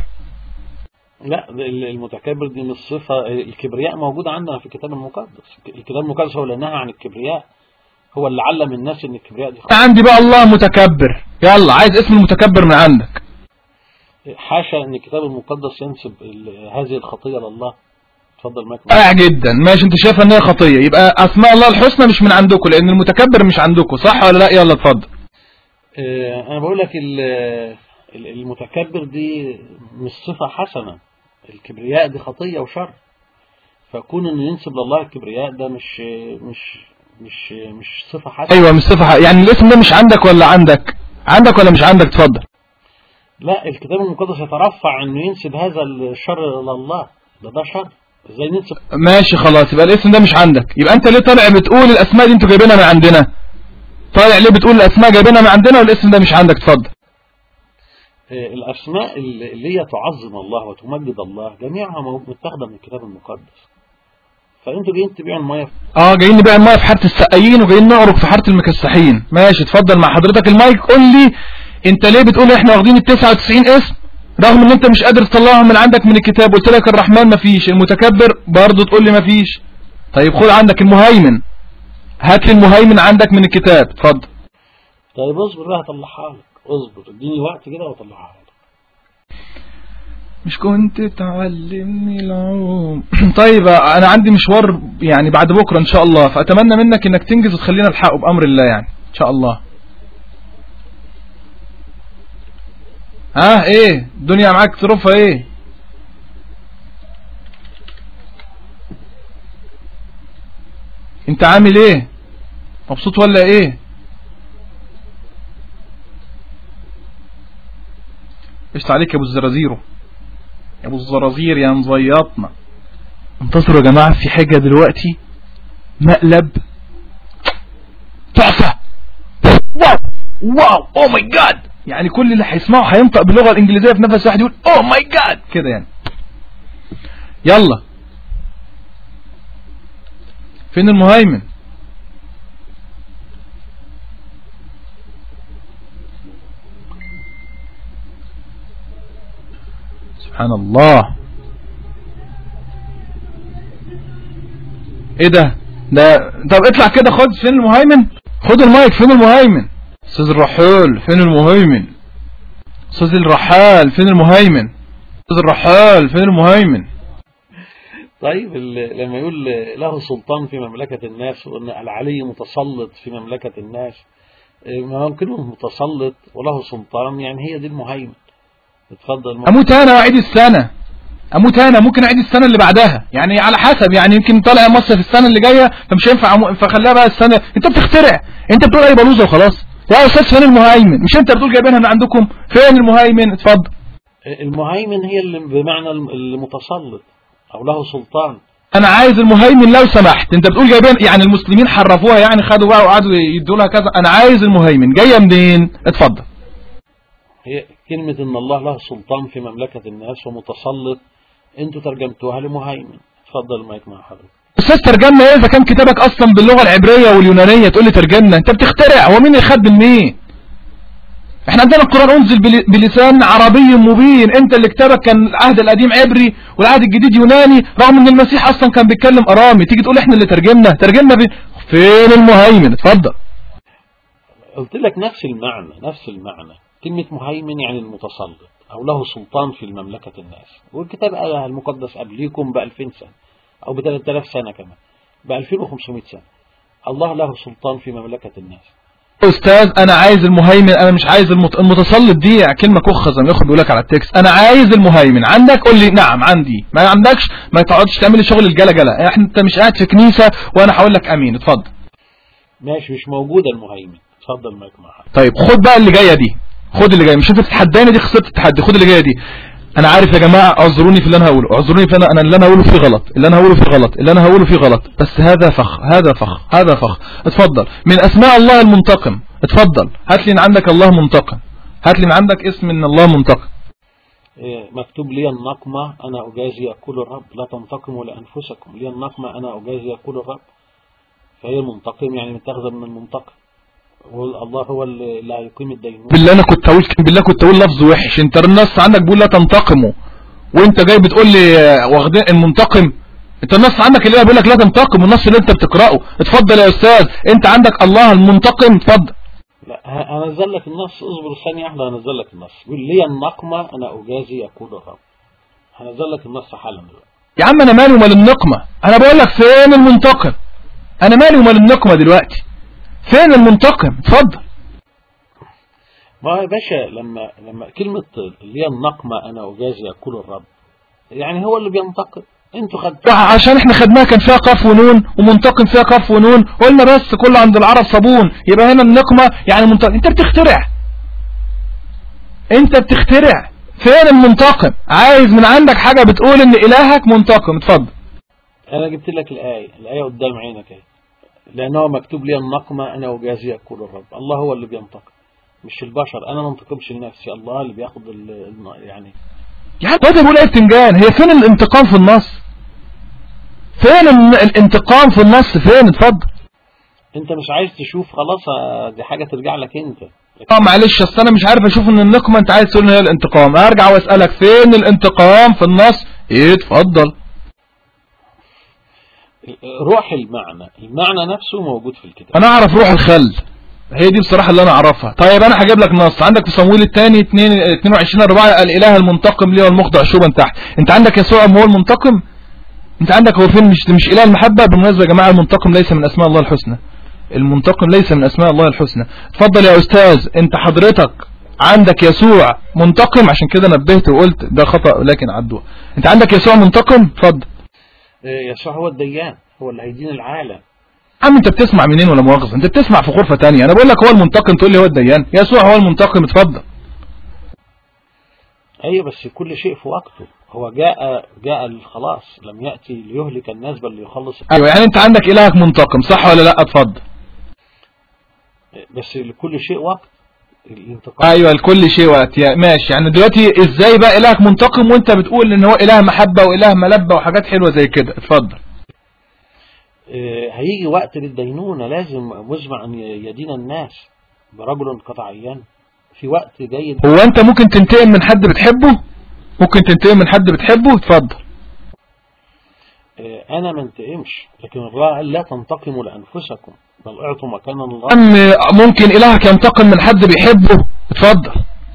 لا ال- المتكبر دي مش صفة الكبرياء موجودة عندنا في الكتاب المقدس الكتاب المقدس هو اللي نهى عن الكبرياء هو اللي علم الناس ان الكبرياء دي خطأ. عندي بقى الله متكبر يلا عايز اسم المتكبر من عندك حاشا ان الكتاب المقدس ينسب ال- هذه الخطية لله اتفضل مايك معاك. رائع جدا ماشي انت شايف ان هي خطيه يبقى اسماء الله الحسنى مش من عندكم لان المتكبر مش عندكم صح ولا لا يلا اتفضل آه، انا بقول لك ال- ال- المتكبر دي مش صفة حسنة الكبرياء دي خطية وشر فكون ان ينسب لله الكبرياء ده مش مش مش مش صفة حسنة ايوه مش صفه حق. يعني الاسم ده مش عندك ولا عندك عندك ولا مش عندك اتفضل لا الكتاب المقدس يترفع انه ينسب هذا الشر لله ده ده شر ازاي ننسب ماشي خلاص يبقى الاسم ده مش عندك يبقى انت ليه طالع بتقول الاسماء دي انتوا جايبينها من عندنا طالع ليه بتقول الاسماء جايبينها من عندنا والاسم ده مش عندك اتفضل آه، الأسماء اللي اللي هي تعظم الله وتمجد الله جميعها مو- متاخدة من الكتاب المقدس فأنتوا جايين تبيعوا المية اه جايين نبيع المايه في حاره السقايين وجايين نعرج في حاره المكسحين ماشي اتفضل مع حضرتك المايك قول لي انت ليه بتقول احنا واخدين ال 99 اسم رغم ان انت مش قادر تطلعهم من عندك من الكتاب قلت لك الرحمن مفيش المتكبر برضه تقول لي مفيش طيب خد عندك المهيمن هات لي المهيمن عندك من الكتاب اتفضل طيب اصبر بقى هطلعها لك اصبر اديني وقت كده واطلعها لك مش كنت تعلمني العوم طيب انا عندي مشوار يعني بعد بكره ان شاء الله فاتمنى منك انك تنجز وتخلينا نلحقه بامر الله يعني ان شاء الله ها ايه الدنيا معاك ظروفها ايه انت عامل ايه مبسوط ولا ايه قشط عليك يا ابو الزرازيرو يا ابو الزرازير يا مزيطنا انتصروا يا جماعة في حاجة دلوقتي مقلب تحفة واو واو او ماي جاد يعني كل اللي هيسمعه هينطق باللغة الانجليزية في نفس واحد يقول او ماي جاد كده يعني يلا فين المهيمن سبحان الله ايه ده ده طب اطلع كده خد فين المهيمن خد المايك فين المهيمن استاذ الرحال فين المهيمن استاذ الرحال فين المهيمن استاذ الرحال فين المهيمن طيب ال- لما يقول له سلطان في مملكة الناس وأن العلي متسلط في مملكة الناس إيه، ما ممكنه متسلط وله سلطان يعني هي دي المهيمن اتفضل اموت انا واعيد السنة اموت انا ممكن اعيد السنة اللي بعدها يعني على حسب يعني يمكن طالع مصر في السنة اللي جاية فمش هينفع أمو... فخليها بقى السنة انت بتخترع انت بتقول اي بلوزة وخلاص يا استاذ فين المهيمن مش انت بتقول جايبينها من عندكم فين المهيمن اتفضل المهيمن هي اللي بمعنى الم- المتسلط أو له سلطان انا عايز المهيمن لو سمحت انت بتقول جايبين يعني المسلمين حرفوها يعني خدوا بقى وقعدوا يدوا لها كذا انا عايز المهيمن جايه منين اتفضل هي كلمة إن الله له سلطان في مملكة الناس ومتسلط أنتوا ترجمتوها لمهيمن اتفضل المايك مع حضرتك استاذ ترجمنا ايه اذا كان كتابك اصلا باللغه العبريه واليونانيه تقول لي ترجمنا انت بتخترع هو مين يخدم مين احنا عندنا القران انزل بل- بلسان عربي مبين انت اللي كتابك كان العهد القديم عبري والعهد الجديد يوناني رغم ان المسيح اصلا كان بيتكلم ارامي تيجي تقول احنا اللي ترجمنا ترجمنا ب... فين المهيمن اتفضل قلت لك نفس المعنى نفس المعنى كلمة مهيمن يعني المتسلط أو له سلطان في المملكة الناس والكتاب قال المقدس قبليكم ب 2000 سنة أو ب 3000 سنة كمان ب 2500 سنة الله له سلطان في مملكة الناس استاذ انا عايز المهيمن انا مش عايز المت... المتسلط دي كلمه كخه زي ما ياخد بيقول لك على التكست انا عايز المهيمن عندك قول لي نعم عندي ما عندكش ما تقعدش تعمل لي شغل الجلجله احنا انت مش قاعد في كنيسه وانا هقول لك امين اتفضل ماشي مش موجودة المهيمن اتفضل مايك مع حضرتك طيب خد بقى اللي جايه دي خد اللي جايه مش انت بتتحداني دي خسرت التحدي خد اللي جايه دي انا عارف يا جماعه اعذروني في اللي انا هقوله اعذروني في انا انا اللي انا هقوله فيه غلط اللي انا هقوله فيه غلط اللي انا هقوله فيه غلط بس هذا فخ هذا فخ هذا فخ اتفضل من اسماء الله المنتقم اتفضل هات لي من عندك الله منتقم هات لي من عندك اسم ان الله منتقم إيه، مكتوب لي النقمة أنا أجازي يقول الرب لا تنتقموا لأنفسكم لي النقمة أنا أجازي يقول الرب فهي المنتقم يعني متاخذة من المنتقم والله هو اللي اللي هيقيم الدينون بالله انا كنت اقول بالله كنت اقول لفظ وحش انت النص عندك بيقول لا تنتقموا وانت جاي بتقول لي آه، واخدين المنتقم انت النص عندك اللي بيقول لك لا تنتقم والنص اللي انت بتقراه اتفضل يا استاذ انت عندك الله المنتقم اتفضل لا ه- هنزل لك النص اصبر ثانية واحدة هنزل لك النص يقول لي النقمة أنا أجازي يقول الرب هنزل لك النص حالا دلوقتي يا عم انا مالي ومال النقمة انا بقول لك فين المنتقم انا مالي ومال النقمة دلوقتي فين المنتقم اتفضل ما يا باشا لما لما كلمة اللي هي النقمة أنا أجازي يقول الرب يعني هو اللي بينتقم انتوا خدتوا عشان احنا خدناها كان فيها قاف ونون ومنتقم فيها قاف ونون قلنا بس كله عند العرب صابون يبقى هنا النقمة يعني منتقم انت بتخترع انت بتخترع فين المنتقم عايز من عندك حاجة بتقول ان الهك منتقم اتفضل أنا جبت لك الآية الآية قدام عينك اهي لأنه مكتوب لي النقمة أنا أجازي يقول الرب الله هو اللي بينتقم مش البشر انا ما انتقمش لنفسي الله اللي بياخد ال- الم- يعني يعني ده بيقول ايه بتنجان هي فين الانتقام في النص فين ال- الانتقام في النص فين اتفضل انت مش عايز تشوف خلاص آه، دي حاجه ترجع لك انت اه معلش اصل انا مش عارف اشوف ان النقمه انت عايز تقول ان هي الانتقام ارجع واسالك فين الانتقام في النص ايه اتفضل روح المعنى المعنى نفسه موجود في الكتاب انا اعرف روح الخل هي دي بصراحه اللي انا اعرفها طيب انا هجيب لك نص عندك في صمويل الثاني 2 22 4 الاله المنتقم ليه والمخضع شوبا تحت انت عندك يسوع هو المنتقم انت عندك هو فين مش مش اله المحبه بالمناسبه يا جماعه المنتقم ليس من اسماء الله الحسنى المنتقم ليس من اسماء الله الحسنى اتفضل يا استاذ انت حضرتك عندك يسوع منتقم عشان كده نبهت وقلت ده خطا لكن عدوه انت عندك يسوع منتقم اتفضل آه، يسوع هو الديان هو اللي هيدين العالم عم انت بتسمع منين ولا مؤاخذه انت بتسمع في غرفه تانية انا بقول لك هو المنتقم تقول لي هو الديان يسوع هو المنتقم اتفضل ايوه بس كل شيء في وقته هو جاء جاء للخلاص لم ياتي ليهلك الناس بل ليخلص ايوه يعني انت عندك الهك منتقم صح ولا لا اتفضل بس لكل شيء وقت الانتقام ايوه لكل شيء وقت يا ماشي يعني دلوقتي ازاي بقى الهك منتقم وانت بتقول ان هو اله محبه واله ملبه وحاجات حلوه زي كده اتفضل آه، هيجي وقت للدينونة لازم مزمع أن يدين الناس برجل قد عيان في وقت جاي هو انت ممكن تنتقم من حد بتحبه ممكن تنتقم من حد بتحبه اتفضل آه، أنا ما انتقمش لكن الله قال لا تنتقموا لأنفسكم بل اعطوا مكانا الله ام ممكن الهك ينتقم من حد بيحبه اتفضل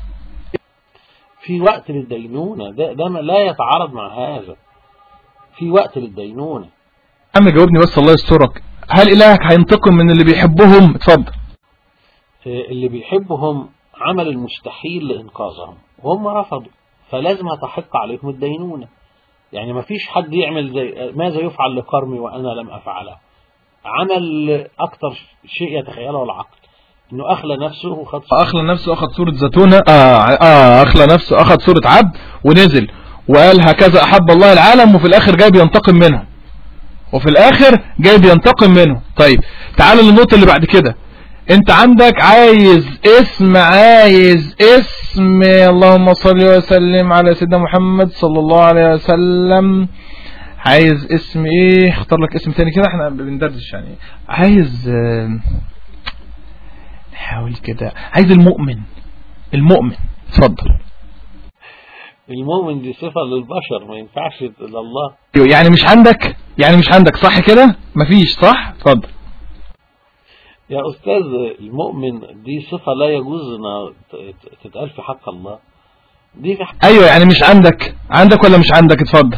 في وقت للدينونة ده, ده ما لا يتعارض مع هذا في وقت للدينونة عم جاوبني بس الله يسترك هل الهك هينتقم من اللي بيحبهم اتفضل آه، اللي بيحبهم عمل المستحيل لإنقاذهم وهم رفضوا فلازم تحق عليهم الدينونة يعني ما فيش حد يعمل زي ماذا يفعل لقرمي وأنا لم أفعله عمل أكتر شيء يتخيله العقل إنه أخلى نفسه وخد اخلى نفسه اخذ صورة زيتونة آه, اه اخلى نفسه اخذ صورة عبد ونزل وقال هكذا احب الله العالم وفي الاخر جاي بينتقم منه وفي الاخر جاي بينتقم منه طيب تعال للنقطة اللي بعد كده انت عندك عايز اسم عايز اسم اللهم صل وسلم على سيدنا محمد صلى الله عليه وسلم عايز اسم ايه اختار لك اسم تاني كده احنا بندردش يعني عايز آه، نحاول كده عايز المؤمن المؤمن اتفضل المؤمن دي صفة للبشر ما ينفعش لله يعني مش عندك يعني مش عندك صح كده مفيش صح اتفضل يا أستاذ المؤمن دي صفة لا يجوز أن تتقال في حق الله دي في حق ايوه يعني مش عندك عندك ولا مش عندك اتفضل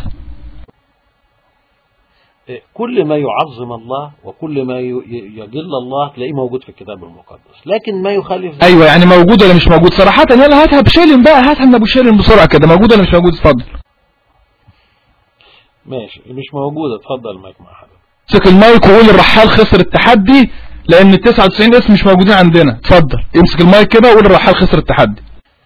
كل ما يعظم الله وكل ما ي- يجل الله تلاقيه موجود في الكتاب المقدس لكن ما يخالف ذلك ايوه يعني موجود ولا مش موجود صراحة يلا هاتها بشيلن بقى هاتها من ابو شيلن بسرعة كده موجود ولا مش موجود اتفضل ماشي مش موجود اتفضل المايك مع حضرتك امسك المايك وقول الرحال خسر التحدي لان ال 99 اسم مش موجودين عندنا اتفضل امسك المايك كده وقول الرحال خسر التحدي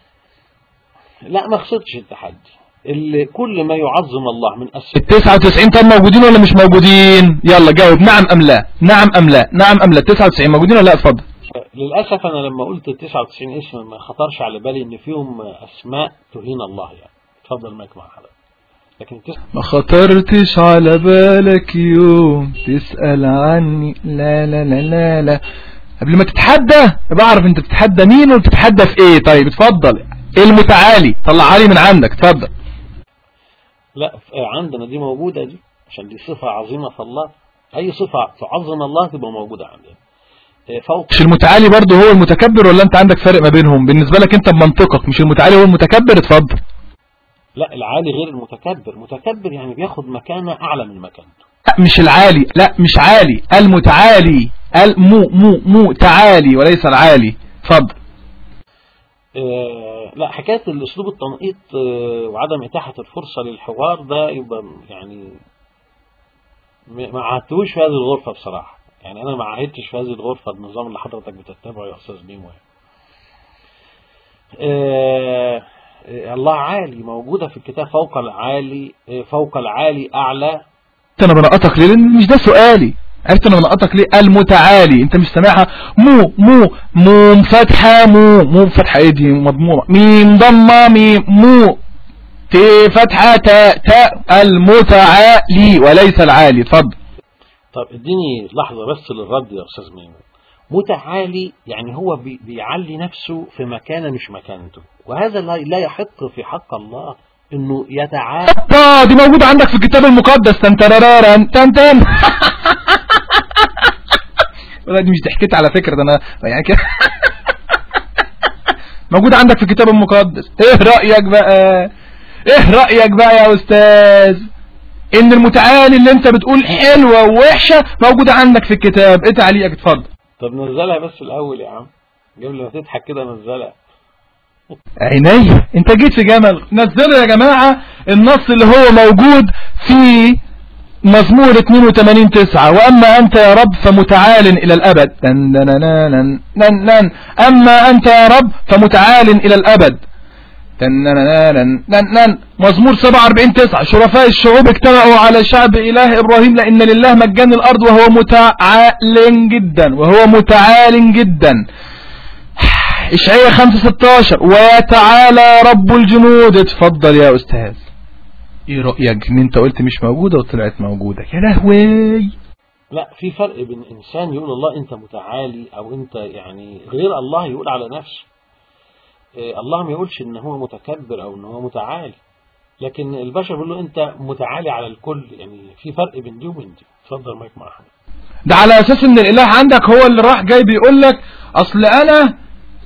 لا ما خسرتش التحدي اللي كل ما يعظم الله من ال أسماء 99 طب موجودين ولا مش موجودين يلا جاوب نعم ام لا نعم ام لا نعم ام لا 99 موجودين ولا لا اتفضل للأسف أنا لما قلت 99 اسم ما خطرش على بالي إن فيهم أسماء تهين الله يعني اتفضل المايك مع حضرتك لكن تس... ما خطرتش على بالك يوم تسأل عني لا لا لا لا لا قبل ما تتحدى بعرف انت بتتحدى مين وبتتحدى في ايه طيب اتفضل ايه المتعالي طلعها لي من عندك اتفضل لا ف- عندنا دي موجودة دي عشان دي صفة عظيمة في الله أي صفة تعظم الله تبقى موجودة عندنا إيه، فوق مش المتعالي برضه هو المتكبر ولا انت عندك فرق ما بينهم بالنسبة لك انت بمنطقك مش المتعالي هو المتكبر اتفضل لا العالي غير المتكبر متكبر يعني بياخد مكانة أعلى من مكانته لا مش العالي لا مش عالي المتعالي المو مو مو تعالي وليس العالي اتفضل آه، لا حكاية الأسلوب التنقيط آه، وعدم إتاحة الفرصة للحوار ده يبقى يعني م- ما عهدتوش في هذه الغرفة بصراحة يعني أنا ما عهدتش في هذه الغرفة النظام اللي حضرتك بتتبعه يا أستاذ ميمو يعني. آه، آه، الله عالي موجودة في الكتاب فوق العالي آه، فوق العالي أعلى انا بنقطك ليه لان مش ده سؤالي عرفت انا منقطك ليه المتعالي انت مش سامعها مو مو مو فتحة مو مو فتحة ايه دي مضمومة ميم ضمة ميم مو ت فتحة تاء تاء المتعالي وليس العالي اتفضل طب اديني لحظة بس للرد يا أستاذ ميمون متعالي يعني هو بي- بيعلي نفسه في مكانة مش مكانته وهذا لا لا يحق في حق الله انه يتعالى اه دي موجودة عندك في الكتاب المقدس تن ترارارن تن تن لا دي مش ضحكت على فكرة ده انا يعني كده موجودة عندك في الكتاب المقدس ايه رأيك بقى ايه رأيك بقى يا استاذ ان المتعالي اللي انت بتقول حلوة ووحشة موجودة عندك في الكتاب ايه تعليقك اتفضل طب نزلها بس الأول يا عم قبل ما تضحك كده نزلها عيني انت جيت في جمل نزلوا يا جماعة النص اللي هو موجود في مزمور 82 9 وأما أنت يا رب فمتعال إلى الأبد نن نن نن نن نن أما أنت يا رب فمتعال إلى الأبد نن نن نن نن نن مزمور 47 9 شرفاء الشعوب اجتمعوا على شعب إله إبراهيم لأن لله مجان الأرض وهو متعال جدا وهو متعال جدا إشعياء 5 16 ويتعالى رب الجنود اتفضل يا أستاذ ايه رأيك ان انت قلت مش موجودة وطلعت موجودة يا لهوي لا في فرق بين إنسان يقول الله أنت متعالي أو أنت يعني غير الله يقول على نفسه إيه، الله ما يقولش إن هو متكبر أو إن هو متعالي لكن البشر بيقول له أنت متعالي على الكل يعني في فرق بين دي وبين دي اتفضل مايك مع أحمد ده على اساس ان الاله عندك هو اللي راح جاي بيقول لك اصل انا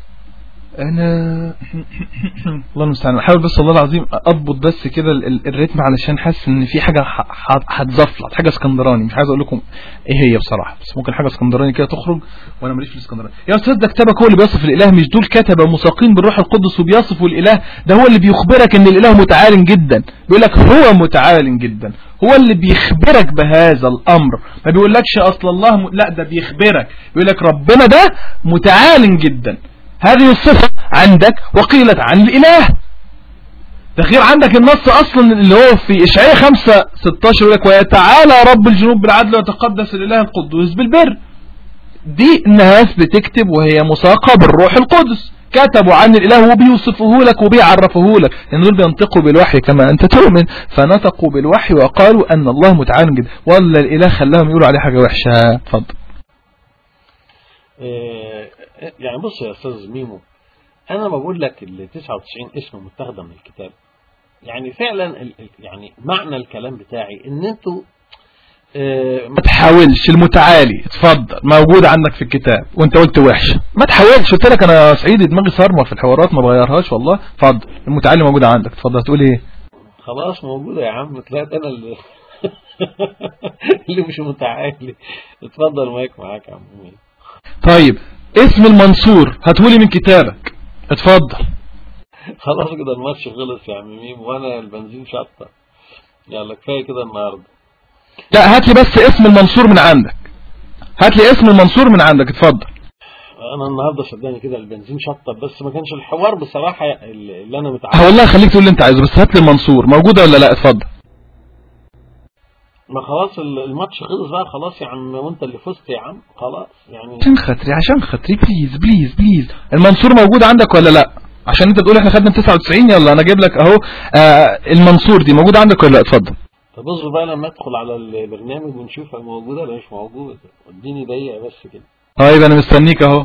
انا الله المستعان احاول بس والله العظيم اضبط بس كده ال- ال- الريتم علشان حاسس ان في حاجه ح- ح- هتزفلط حاجه اسكندراني مش عايز اقول لكم ايه هي بصراحه بس ممكن حاجه اسكندراني كده تخرج وانا ماليش في الاسكندراني يا استاذ ده كتابك هو اللي بيصف الاله مش دول كتبه مساقين بالروح القدس وبيصفوا الاله ده هو اللي بيخبرك ان الاله متعال جدا بيقول لك هو متعال جدا هو اللي بيخبرك بهذا الامر ما بيقولكش اصل الله م... لا ده بيخبرك بيقول لك ربنا ده متعال جدا هذه الصفة عندك وقيلت عن الإله ده غير عندك النص أصلا اللي هو في إشعياء 5 16 يقول لك ويتعالى رب الجنوب بالعدل ويتقدس الإله القدوس بالبر دي الناس بتكتب وهي مساقة بالروح القدس كتبوا عن الإله وبيوصفوه لك وبيعرفوه لك لأن دول بينطقوا بالوحي كما أنت تؤمن فنطقوا بالوحي وقالوا أن الله متعال جدا ولا الإله خلاهم يقولوا عليه حاجة وحشة اتفضل إيه، يعني بص يا أستاذ ميمو أنا بقول لك ال 99 اسم متاخدة من الكتاب يعني فعلا ال- ال- يعني معنى الكلام بتاعي إن أنتوا إيه، ما تحاولش المتعالي اتفضل موجود عندك في الكتاب وانت قلت وحش ما تحاولش قلت لك انا صعيدي دماغي صارمه في الحوارات ما بغيرهاش والله اتفضل المتعالي موجود عندك اتفضل هتقول ايه خلاص موجودة يا عم طلعت أنا اللي اللي مش متعالي اتفضل مايك معاك يا عم ميمو. طيب اسم المنصور هتقولي من كتابك اتفضل خلاص كده الماتش خلص يا عم ميم وانا البنزين شطة يلا كفايه كده النهارده لا هات لي بس اسم المنصور من عندك هات لي اسم المنصور من عندك اتفضل انا النهارده صدقني كده البنزين شطة بس ما كانش الحوار بصراحه اللي انا متعود اه والله خليك تقول اللي انت عايزه بس هات لي المنصور موجوده ولا لا اتفضل ما خلاص ال- الماتش خلص بقى خلاص يا عم وانت اللي فزت يا عم خلاص يعني عشان خاطري عشان خاطري بليز بليز بليز المنصور موجود عندك ولا لا عشان انت بتقول احنا خدنا 99 يلا انا اجيب لك اهو آه المنصور دي موجود عندك ولا لا اتفضل طب اصبر بقى لما ادخل على البرنامج ونشوفها موجوده ولا مش موجوده اديني دقيقه بس كده طيب انا مستنيك اهو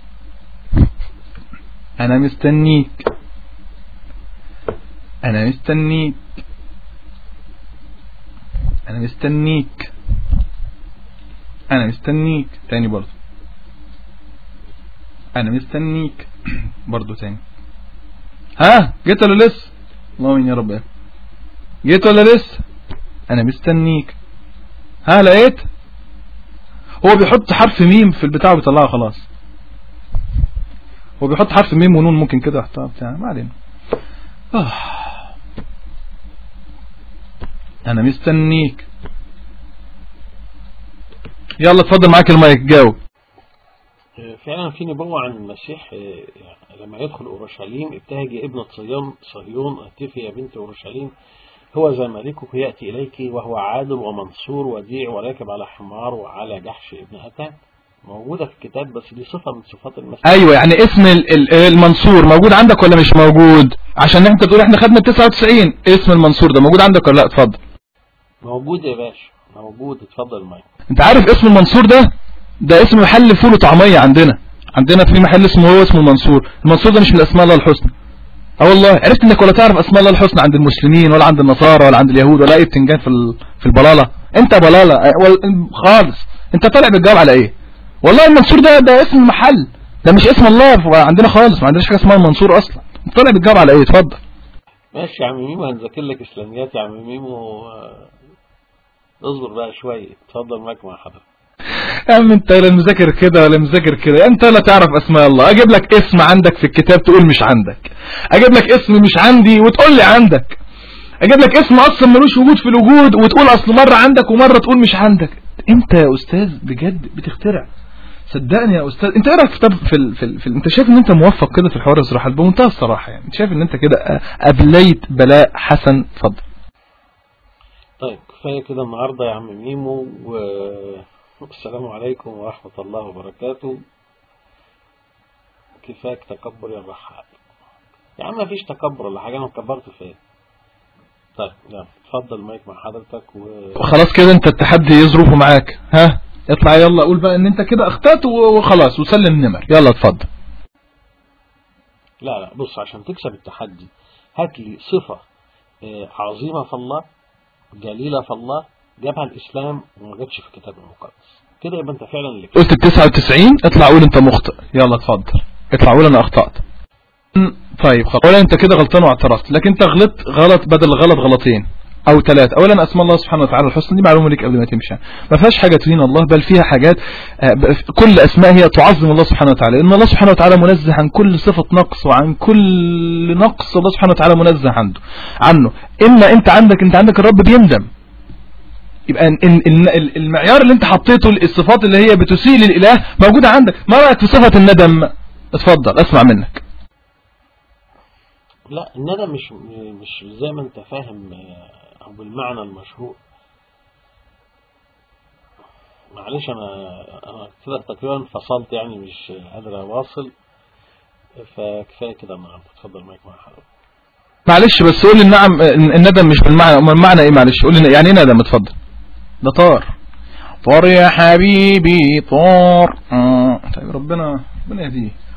انا مستنيك انا مستنيك انا مستنيك انا مستنيك تاني برضو انا مستنيك برضو تاني ها جيت ولا لسه اللهم يا رب جيت ولا لسه انا مستنيك ها لقيت هو بيحط حرف ميم في البتاع وبيطلعها خلاص هو بيحط حرف ميم ونون ممكن كده يحطها بتاع ما علينا آه. انا مستنيك يلا اتفضل معاك المايك جاوب فعلا في نبوة عن المسيح آه، لما يدخل أورشليم ابتهجي ابنة صيون صهيون اهتفي يا بنت أورشليم هو ذا ملكك يأتي إليك وهو عادل ومنصور وديع وراكب على حمار وعلى جحش ابن أتان موجودة في الكتاب بس دي صفة من صفات المسيح ايوه يعني اسم ال- ال- المنصور موجود عندك ولا مش موجود عشان انت تقول احنا خدنا 99 اسم المنصور ده موجود عندك ولا لا اتفضل موجود يا باشا موجود اتفضل معايا انت عارف اسم المنصور ده ده اسم محل فول وطعمية عندنا عندنا في محل اسمه هو اسمه المنصور المنصور ده مش من اسماء الله الحسنى اه والله عرفت انك ولا تعرف اسماء الله الحسنى عند المسلمين ولا عند النصارى ولا عند اليهود ولا اي بتنجان في ال- في البلالة انت بلالة اه، وال- خالص انت طالع بتجاوب على ايه والله المنصور ده ده اسم محل ده مش اسم الله ف- عندنا خالص ما عندناش حاجه اسمها المنصور اصلا انت طالع بتجاوب على ايه اتفضل ماشي يا عم ميمو هنذاكر لك إسلاميات يا عم ميمو آه، اصبر بقى شوية اتفضل معاك مع حضرتك يا عم انت لا مذاكر كده ولا مذاكر كده انت لا تعرف اسماء الله اجيب لك اسم عندك في الكتاب تقول مش عندك اجيب لك اسم مش عندي وتقول لي عندك اجيب لك اسم اصلا ملوش وجود في الوجود وتقول اصل مرة عندك ومرة تقول مش عندك انت يا استاذ بجد بتخترع صدقني يا استاذ انت ايه رايك في طب في, ال... في, ال... في ال... انت شايف ان انت موفق كده في الحوار الصراحه بمنتهى الصراحه يعني انت شايف ان انت كده ابليت بلاء حسن اتفضل طيب كفاية كده النهاردة يا عم ميمو والسلام عليكم ورحمة الله وبركاته كفاك تكبر يا الرحال يا عم مفيش تكبر ولا حاجة أنا كبرت فين طيب يلا اتفضل مايك مع حضرتك و... وخلاص كده انت التحدي يظروفه معاك ها اطلع يلا قول بقى ان انت كده اخطأت و- وخلاص وسلم نمر يلا اتفضل لا لا بص عشان تكسب التحدي هات لي صفة آه، عظيمة في الله جليلة في الله جابها الإسلام وما جاتش في الكتاب المقدس كده يبقى أنت فعلا اللي كسبت. قلت ال 99 اطلع قول انت مخطئ يلا اتفضل اطلع قول انا اخطأت م، طيب خلاص اولا انت كده غلطان واعترفت لكن انت غلطت غلط بدل الغلط غلطين او ثلاثة اولا اسماء الله سبحانه وتعالى الحسنى دي معلومة ليك قبل ما تمشي ما فيهاش حاجة تهين الله بل فيها حاجات آه، ب- كل اسماء هي تعظم الله سبحانه وتعالى ان الله سبحانه وتعالى منزه عن كل صفة نقص وعن كل نقص الله سبحانه وتعالى منزه عنه عنه اما انت عندك انت عندك الرب بيندم يبقى إن إن إن المعيار اللي انت حطيته الصفات اللي هي بتسيء للاله موجودة عندك ما رأيك في صفة الندم اتفضل اسمع منك لا الندم مش مش زي ما أنت فاهم آه، أو بالمعنى المشهور معلش أنا أنا كده تقريبا فصلت يعني مش قادر أواصل فكفاية كده النهاردة اتفضل مايك مع حضرتك معلش بس قول لي النعم الندم مش بالمعنى امال المعنى ايه معلش قول لي يعني ايه ندم اتفضل ده طار طار يا حبيبي طار آه. طيب ربنا ربنا يهديه